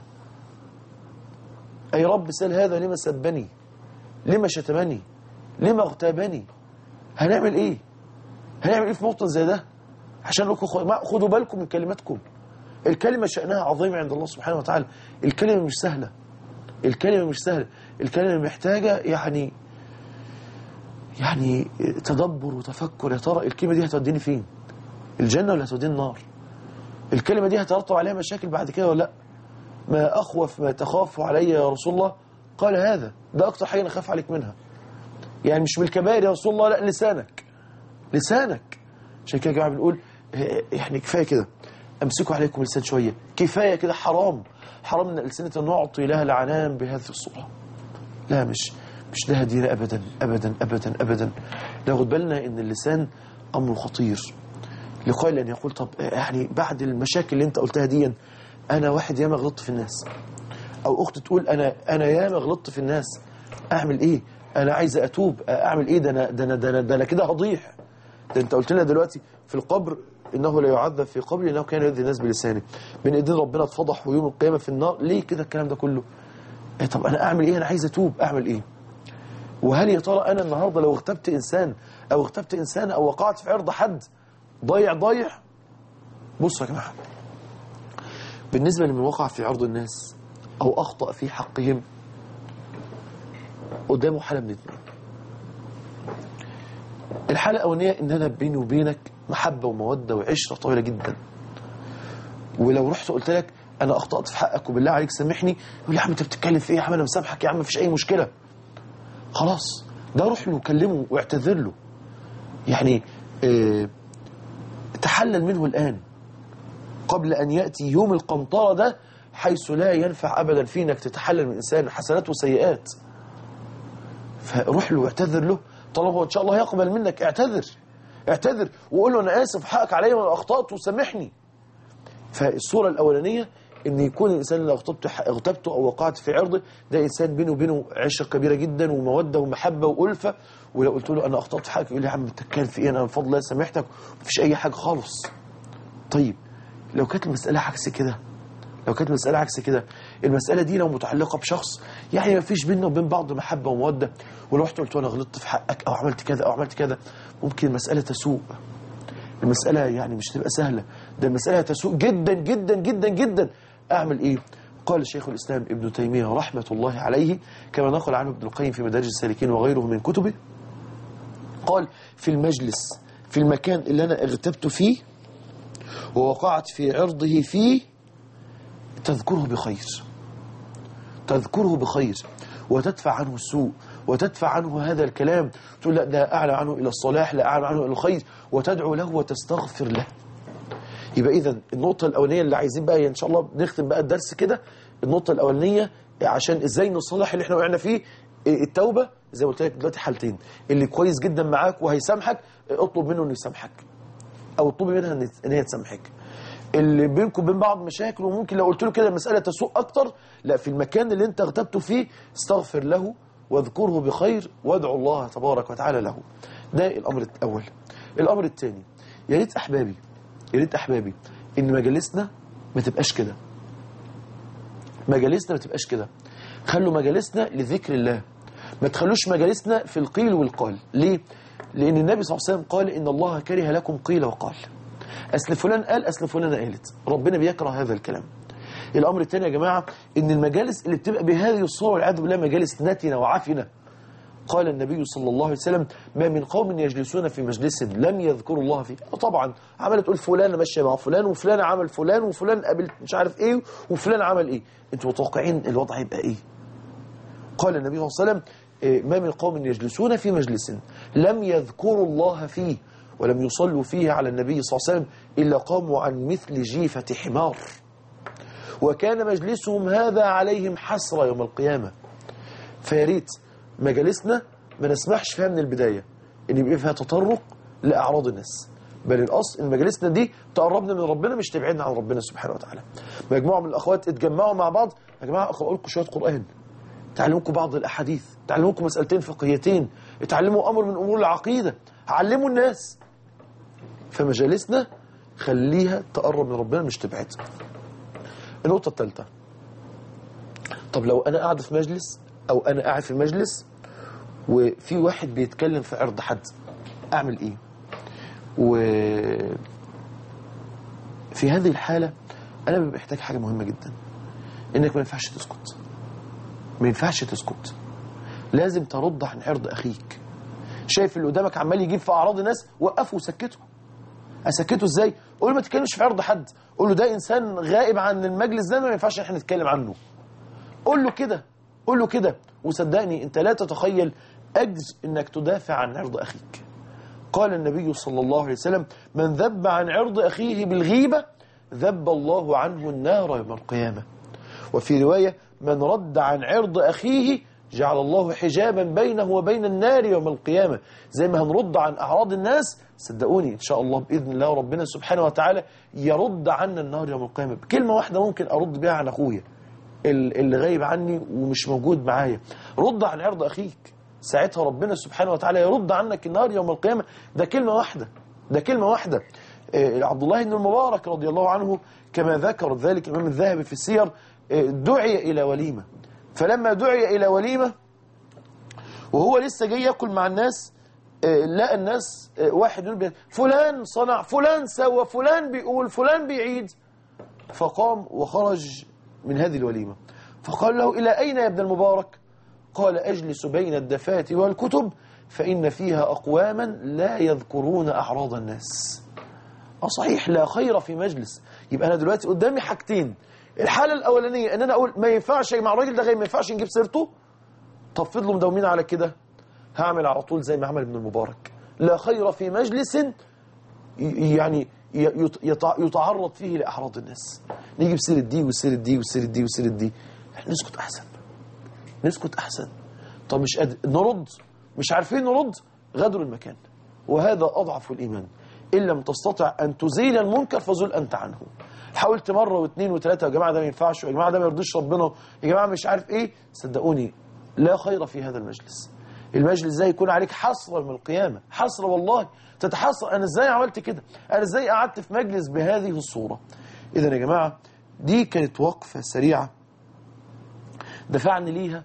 اي رب سال هذا لما سبني لما شتمني لما اغتابني هنعمل ايه هنعمل ايه في موطن زي ده عشان لكم خدوا بالكم من كلماتكم الكلمة شأنها عظيم عند الله سبحانه وتعالى الكلمة مش سهلة الكلمة مش سهلة الكلمة محتاجة يعني يعني تدبر وتفكر يا ترى الكلمة دي هتوديني فين الجنة ولا هتوديني النار الكلمة دي هترتب عليها مشاكل بعد كده ولا لا ما أخوف ما تخاف علي يا رسول الله قال هذا ده أكتر حاجة أنا خاف عليك منها يعني مش من الكبائر يا رسول الله لا لسانك لسانك عشان كده يا جماعة بنقول يعني كفاية كده امسكوا عليكم اللسان شوية كفاية كده حرام حرام ان السنة نعطي لها العنان بهذه الصورة لا مش مش لها دينة ابدا ابدا ابدا ابدا ناخد بالنا ان اللسان امر خطير لقائل ان يقول طب يعني بعد المشاكل اللي انت قلتها دي انا واحد ياما غلطت في الناس او اخت تقول انا انا ياما غلطت في الناس اعمل ايه انا عايز اتوب اعمل ايه ده انا ده انا ده انا, ده أنا كده هضيع ده انت قلت لنا دلوقتي في القبر إنه لا يعذب في قبره إنه كان يؤذي الناس بلسانه من إيدين ربنا اتفضح ويوم القيامة في النار ليه كده الكلام ده كله إيه طب أنا أعمل إيه أنا عايز أتوب أعمل إيه وهل يا ترى أنا النهاردة لو اغتبت إنسان أو اغتبت إنسان أو وقعت في عرض حد ضيع ضيع بصوا يا جماعة بالنسبة لمن وقع في عرض الناس أو أخطأ في حقهم قدامه حالة من اثنين الحالة الأولانية إن أنا بيني وبينك محبة ومودة وعشرة طويلة جدا ولو رحت قلت لك أنا أخطأت في حقك وبالله عليك سامحني يقول لي يا عم أنت بتتكلم في إيه يا عم أنا مسامحك يا عم مفيش أي مشكلة خلاص ده روح له وكلمه واعتذر له يعني اه تحلل منه الآن قبل أن يأتي يوم القنطرة ده حيث لا ينفع أبدا في إنك تتحلل من إنسان حسنات وسيئات فروح له واعتذر له طالما إن شاء الله يقبل منك اعتذر اعتذر وقول له أنا آسف حقك عليا وأنا أخطأت وسامحني فالصورة الأولانية ان يكون الانسان اللي اغتبته اغتبته او وقعت في عرضه ده انسان بينه وبينه عشره كبيره جدا وموده ومحبه والفه ولو قلت له انا اخطات في حقك يقول لي يا عم انت كان في ايه انا بفضل الله سامحتك مفيش اي حاجه خالص طيب لو كانت المساله عكس كده لو كانت المساله عكس كده المساله دي لو متعلقه بشخص يعني ما فيش بيننا وبين بعض محبه وموده ولو رحت قلت له انا غلطت في حقك او عملت كذا او عملت كذا ممكن المساله تسوء المساله يعني مش تبقى سهله ده المساله تسوء جدا جدا جدا جدا أعمل إيه؟ قال شيخ الإسلام ابن تيمية رحمة الله عليه كما نقل عنه ابن القيم في مدارج السالكين وغيره من كتبه قال في المجلس في المكان اللي أنا اغتبت فيه ووقعت في عرضه فيه تذكره بخير تذكره بخير وتدفع عنه السوء وتدفع عنه هذا الكلام تقول لا ده أعلى عنه إلى الصلاح لا أعلى عنه إلى الخير وتدعو له وتستغفر له يبقى اذا النقطة الأولانية اللي عايزين بقى إن شاء الله نختم بقى الدرس كده النقطة الأولانية عشان إزاي نصلح اللي احنا وقعنا فيه التوبة زي ما قلت لك دلوقتي حالتين اللي كويس جدا معاك وهيسامحك اطلب منه إنه يسامحك أو اطلبي منها إن هي تسامحك اللي بينكم وبين بعض مشاكل وممكن لو قلت له كده المسألة تسوء أكتر لا في المكان اللي أنت اغتبته فيه استغفر له واذكره بخير وادعو الله تبارك وتعالى له ده الأمر الأول الأمر الثاني يا ريت أحبابي يا ريت احبابي ان مجالسنا ما تبقاش كده مجالسنا ما تبقاش كده خلوا مجالسنا لذكر الله ما تخلوش مجالسنا في القيل والقال ليه لان النبي صلى الله عليه وسلم قال ان الله كره لكم قيل وقال اصل فلان قال اصل فلانه قالت ربنا بيكره هذا الكلام الامر الثاني يا جماعه ان المجالس اللي بتبقى بهذه الصوره والعياذ بالله مجالس نتنه وعفنه قال النبي صلى الله عليه وسلم ما من قوم يجلسون في مجلس لم يذكروا الله فيه طبعا عملت تقول فلان ماشيه مع فلان وفلان عمل فلان وفلان قابل مش عارف ايه وفلان عمل ايه انتوا متوقعين الوضع يبقى ايه قال النبي صلى الله عليه وسلم إيه، ما من قوم يجلسون في مجلس لم يذكروا الله فيه ولم يصلوا فيه على النبي صلى الله عليه وسلم إلا قاموا عن مثل جيفة حمار وكان مجلسهم هذا عليهم حسرة يوم القيامة فيا ريت مجالسنا ما نسمحش فيها من البداية ان يبقى فيها تطرق لأعراض الناس بل الأصل ان مجالسنا دي تقربنا من ربنا مش تبعدنا عن ربنا سبحانه وتعالى مجموعة من الأخوات اتجمعوا مع بعض يا جماعة أقرأ لكم شوية قرآن تعلمكم بعض الأحاديث تعلمكم مسألتين فقهيتين اتعلموا أمر من أمور العقيدة علموا الناس فمجالسنا خليها تقرب من ربنا مش تبعد النقطة الثالثة طب لو أنا قاعد في مجلس أو أنا قاعد في مجلس وفي واحد بيتكلم في عرض حد أعمل إيه و في هذه الحالة أنا ببقى محتاج حاجة مهمة جدا إنك ما ينفعش تسكت ما ينفعش تسكت لازم ترد عن عرض أخيك شايف اللي قدامك عمال يجيب في أعراض الناس وقفه وسكته اسكته ازاي قول له ما تتكلمش في عرض حد قول له ده انسان غائب عن المجلس ده ما ينفعش احنا نتكلم عنه قول له كده قول له كده وصدقني انت لا تتخيل اجر انك تدافع عن عرض اخيك قال النبي صلى الله عليه وسلم من ذب عن عرض اخيه بالغيبه ذب الله عنه النار يوم القيامه وفي روايه من رد عن عرض اخيه جعل الله حجابا بينه وبين النار يوم القيامة زي ما هنرد عن أعراض الناس صدقوني إن شاء الله بإذن الله ربنا سبحانه وتعالى يرد عنا النار يوم القيامة بكلمة واحدة ممكن أرد بها عن أخويا ال- اللي غايب عني ومش موجود معايا رد عن عرض أخيك ساعتها ربنا سبحانه وتعالى يرد عنك النار يوم القيامة ده كلمة واحدة ده كلمة واحدة آه، عبد الله بن المبارك رضي الله عنه كما ذكر ذلك الإمام الذهبي في السير آه، دعي إلى وليمة فلما دعي إلى وليمة وهو لسه جاي ياكل مع الناس آه، لقى الناس آه، واحد يقول بي- فلان صنع فلان سوى فلان بيقول فلان بيعيد فقام وخرج من هذه الوليمة فقال له إلى أين يا ابن المبارك قال أجلس بين الدفاتر والكتب فإن فيها أقواما لا يذكرون أعراض الناس اه صحيح لا خير في مجلس يبقى أنا دلوقتي قدامي حاجتين الحالة الأولانية إن أنا أقول ما ينفعش يا جماعة الراجل ده غير ما ينفعش نجيب سيرته طب فضلوا مداومين على كده هعمل على طول زي ما عمل ابن المبارك لا خير في مجلس ي- يعني ي- يت- يتع- يتعرض فيه لأعراض الناس نيجي بسيرة دي وسيرة دي وسيرة دي وسيرة دي احنا نسكت أحسن نسكت أحسن طب مش قادر نرد مش عارفين نرد غادروا المكان وهذا أضعف الإيمان إن لم تستطع أن تزيل المنكر فزل أنت عنه حاولت مرة واثنين وثلاثة يا جماعة ده ما ينفعش يا جماعة ده ما يرضيش ربنا يا جماعة مش عارف إيه صدقوني لا خير في هذا المجلس المجلس ده يكون عليك حسرة من القيامة حسرة والله تتحسر أنا إزاي عملت كده أنا إزاي قعدت في مجلس بهذه الصورة إذا يا جماعة دي كانت وقفة سريعة دفعني ليها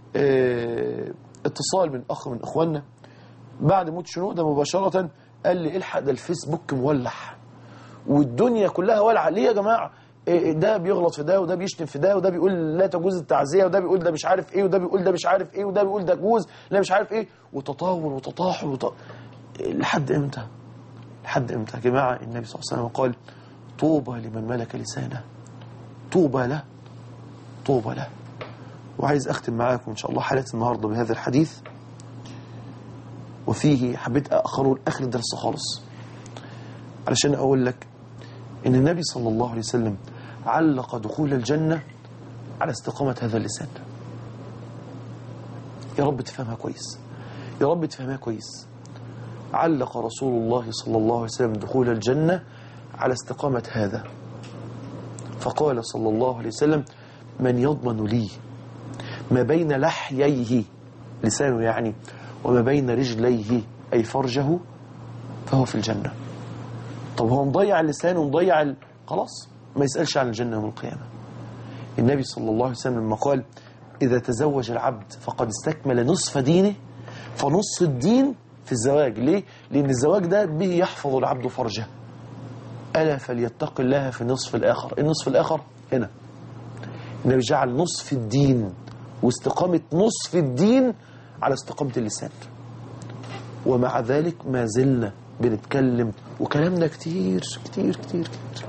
اه اتصال من أخ من إخواننا بعد موت شنودة مباشرة قال لي الحق ده الفيسبوك مولع والدنيا كلها ولعة ليه يا جماعة إيه ده بيغلط في ده وده بيشتم في ده وده بيقول لا تجوز التعزية وده بيقول ده مش عارف ايه وده بيقول ده مش عارف ايه وده بيقول ده جوز لا مش عارف ايه وتطاول وتطاحل وط... لحد امتى لحد امتى يا جماعة النبي صلى الله عليه وسلم قال طوبى لمن ملك لسانه طوبى له طوبى له وعايز أختم معاكم إن شاء الله حلقة النهاردة بهذا الحديث وفيه حبيت أأخره لآخر الدرس خالص علشان أقول لك إن النبي صلى الله عليه وسلم علق دخول الجنة على استقامة هذا اللسان يا رب تفهمها كويس يا رب تفهمها كويس علق رسول الله صلى الله عليه وسلم دخول الجنة على استقامة هذا فقال صلى الله عليه وسلم من يضمن لي ما بين لحييه لسانه يعني وما بين رجليه أي فرجه فهو في الجنة طب هو مضيع اللسان ومضيع ال... خلاص ما يسألش عن الجنة يوم القيامة النبي صلى الله عليه وسلم لما قال إذا تزوج العبد فقد استكمل نصف دينه فنصف الدين في الزواج ليه؟ لأن الزواج ده به يحفظ العبد فرجه ألا فليتق الله في النصف الآخر النصف الآخر هنا النبي جعل نصف الدين واستقامة نصف الدين على استقامة اللسان ومع ذلك ما زلنا بنتكلم وكلامنا كتير كتير كتير كتير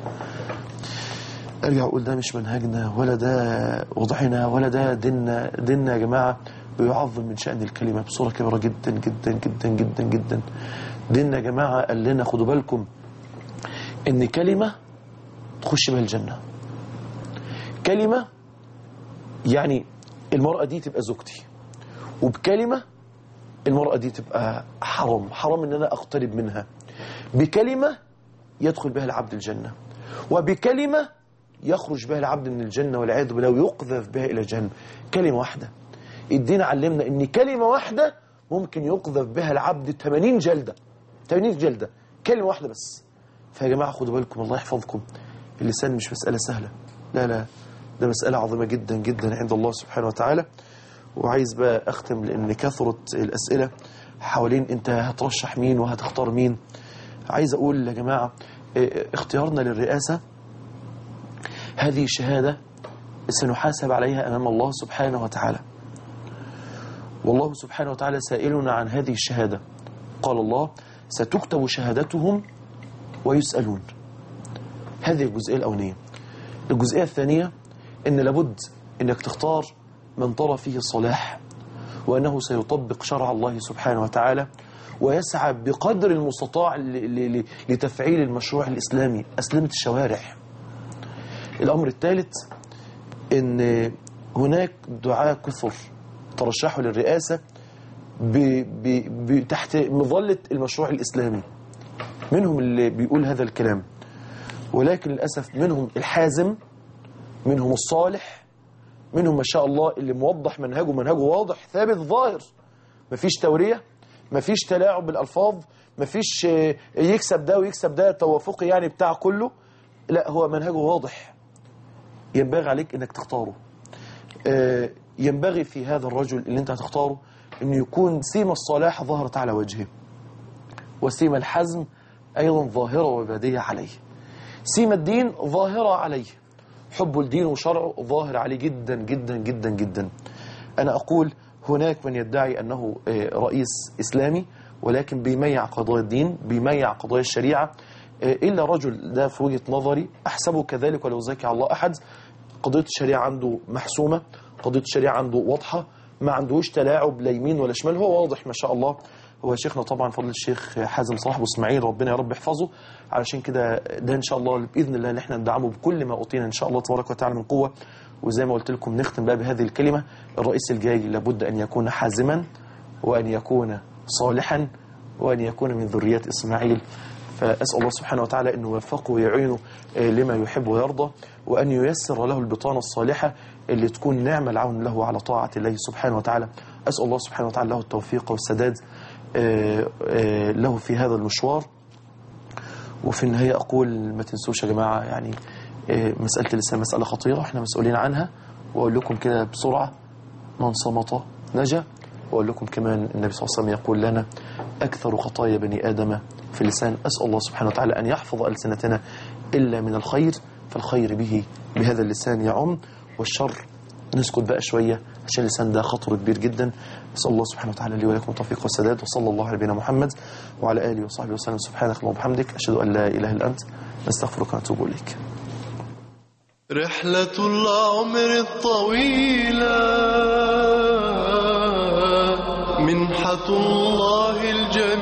ارجع اقول ده مش منهجنا ولا ده وضعنا ولا ده ديننا ديننا يا جماعه بيعظم من شأن الكلمة بصورة كبيرة جدا جدا جدا جدا جدا ديننا يا جماعة قال لنا خدوا بالكم ان كلمة تخش بها الجنة كلمة يعني المرأة دي تبقى زوجتي وبكلمة المرأة دي تبقى حرام حرام ان انا اقترب منها بكلمة يدخل بها العبد الجنة وبكلمة يخرج بها العبد من الجنة والعياذ بالله ويقذف بها إلى جهنم كلمة واحدة الدين علمنا ان كلمة واحدة ممكن يقذف بها العبد 80 جلدة 80 جلدة كلمة واحدة بس فيا جماعة خدوا بالكم الله يحفظكم اللسان مش مسألة سهلة لا لا ده مسألة عظيمة جدا جدا عند الله سبحانه وتعالى وعايز بقى أختم لأن كثرت الأسئلة حوالين أنت هترشح مين وهتختار مين عايز أقول يا جماعة اه، اختيارنا للرئاسة هذه شهادة سنحاسب عليها أمام الله سبحانه وتعالى والله سبحانه وتعالى سائلنا عن هذه الشهادة قال الله ستكتب شهادتهم ويسألون هذه الجزئية الأولانية الجزئية الثانية إن لابد إنك تختار من ترى فيه الصلاح وأنه سيطبق شرع الله سبحانه وتعالى ويسعى بقدر المستطاع ل- ل- ل- لتفعيل المشروع الإسلامي أسلمة الشوارع الأمر الثالث إن هناك دعاة كثر ترشحوا للرئاسة ب ب ب تحت مظلة المشروع الإسلامي منهم اللي بيقول هذا الكلام ولكن للأسف منهم الحازم منهم الصالح منهم ما شاء الله اللي موضح منهجه منهجه واضح ثابت ظاهر مفيش تورية مفيش تلاعب بالألفاظ مفيش آه، يكسب ده ويكسب ده توافقي يعني بتاع كله لا هو منهجه واضح ينبغي عليك انك تختاره آه، ينبغي في هذا الرجل اللي انت هتختاره انه يكون سيما الصلاح ظهرت على وجهه وسيما الحزم ايضا ظاهرة وبادية عليه سيما الدين ظاهرة عليه حب الدين وشرعه ظاهر عليه جدا جدا جدا جدا أنا أقول هناك من يدعي أنه آه، رئيس إسلامي ولكن بيميع قضايا الدين بيميع قضايا الشريعة آه، إلا رجل ده في وجهة نظري أحسبه كذلك ولو زكي على الله أحد قضية الشريعة عنده محسومة قضية الشريعة عنده واضحة ما عندهوش تلاعب لا يمين ولا شمال هو واضح ما شاء الله هو شيخنا طبعا فضل الشيخ حازم صلاح ابو اسماعيل ربنا يا رب يحفظه علشان كده ده ان شاء الله باذن الله ان احنا ندعمه بكل ما اوتينا ان شاء الله تبارك وتعالى من قوه وزي ما قلت لكم نختم بقى بهذه الكلمه الرئيس الجاي لابد ان يكون حازما وان يكون صالحا وان يكون من ذريه اسماعيل فأسأل الله سبحانه وتعالى أن يوفقه ويعينه آه، لما يحب ويرضى وأن ييسر له البطانة الصالحة اللي تكون نعم العون له على طاعة الله سبحانه وتعالى أسأل الله سبحانه وتعالى له التوفيق والسداد آه، آه، له في هذا المشوار وفي النهاية أقول ما تنسوش يا جماعة يعني آه، مسألة اللسان مسألة خطيرة احنا مسؤولين عنها وأقول لكم كده بسرعة من صمت نجا وأقول لكم كمان النبي صلى الله عليه وسلم يقول لنا أكثر خطايا بني آدم في اللسان أسأل الله سبحانه وتعالى أن يحفظ ألسنتنا إلا من الخير فالخير به بهذا اللسان يعم والشر نسكت بقى شوية عشان اللسان ده خطر كبير جدا أسأل الله سبحانه وتعالى لي ولكم التوفيق والسداد وصلى الله على نبينا محمد وعلى آله وصحبه وسلم سبحانك اللهم وبحمدك أشهد أن لا إله إلا أنت نستغفرك ونتوب إليك رحلة العمر الطويلة منحة الله الجميلة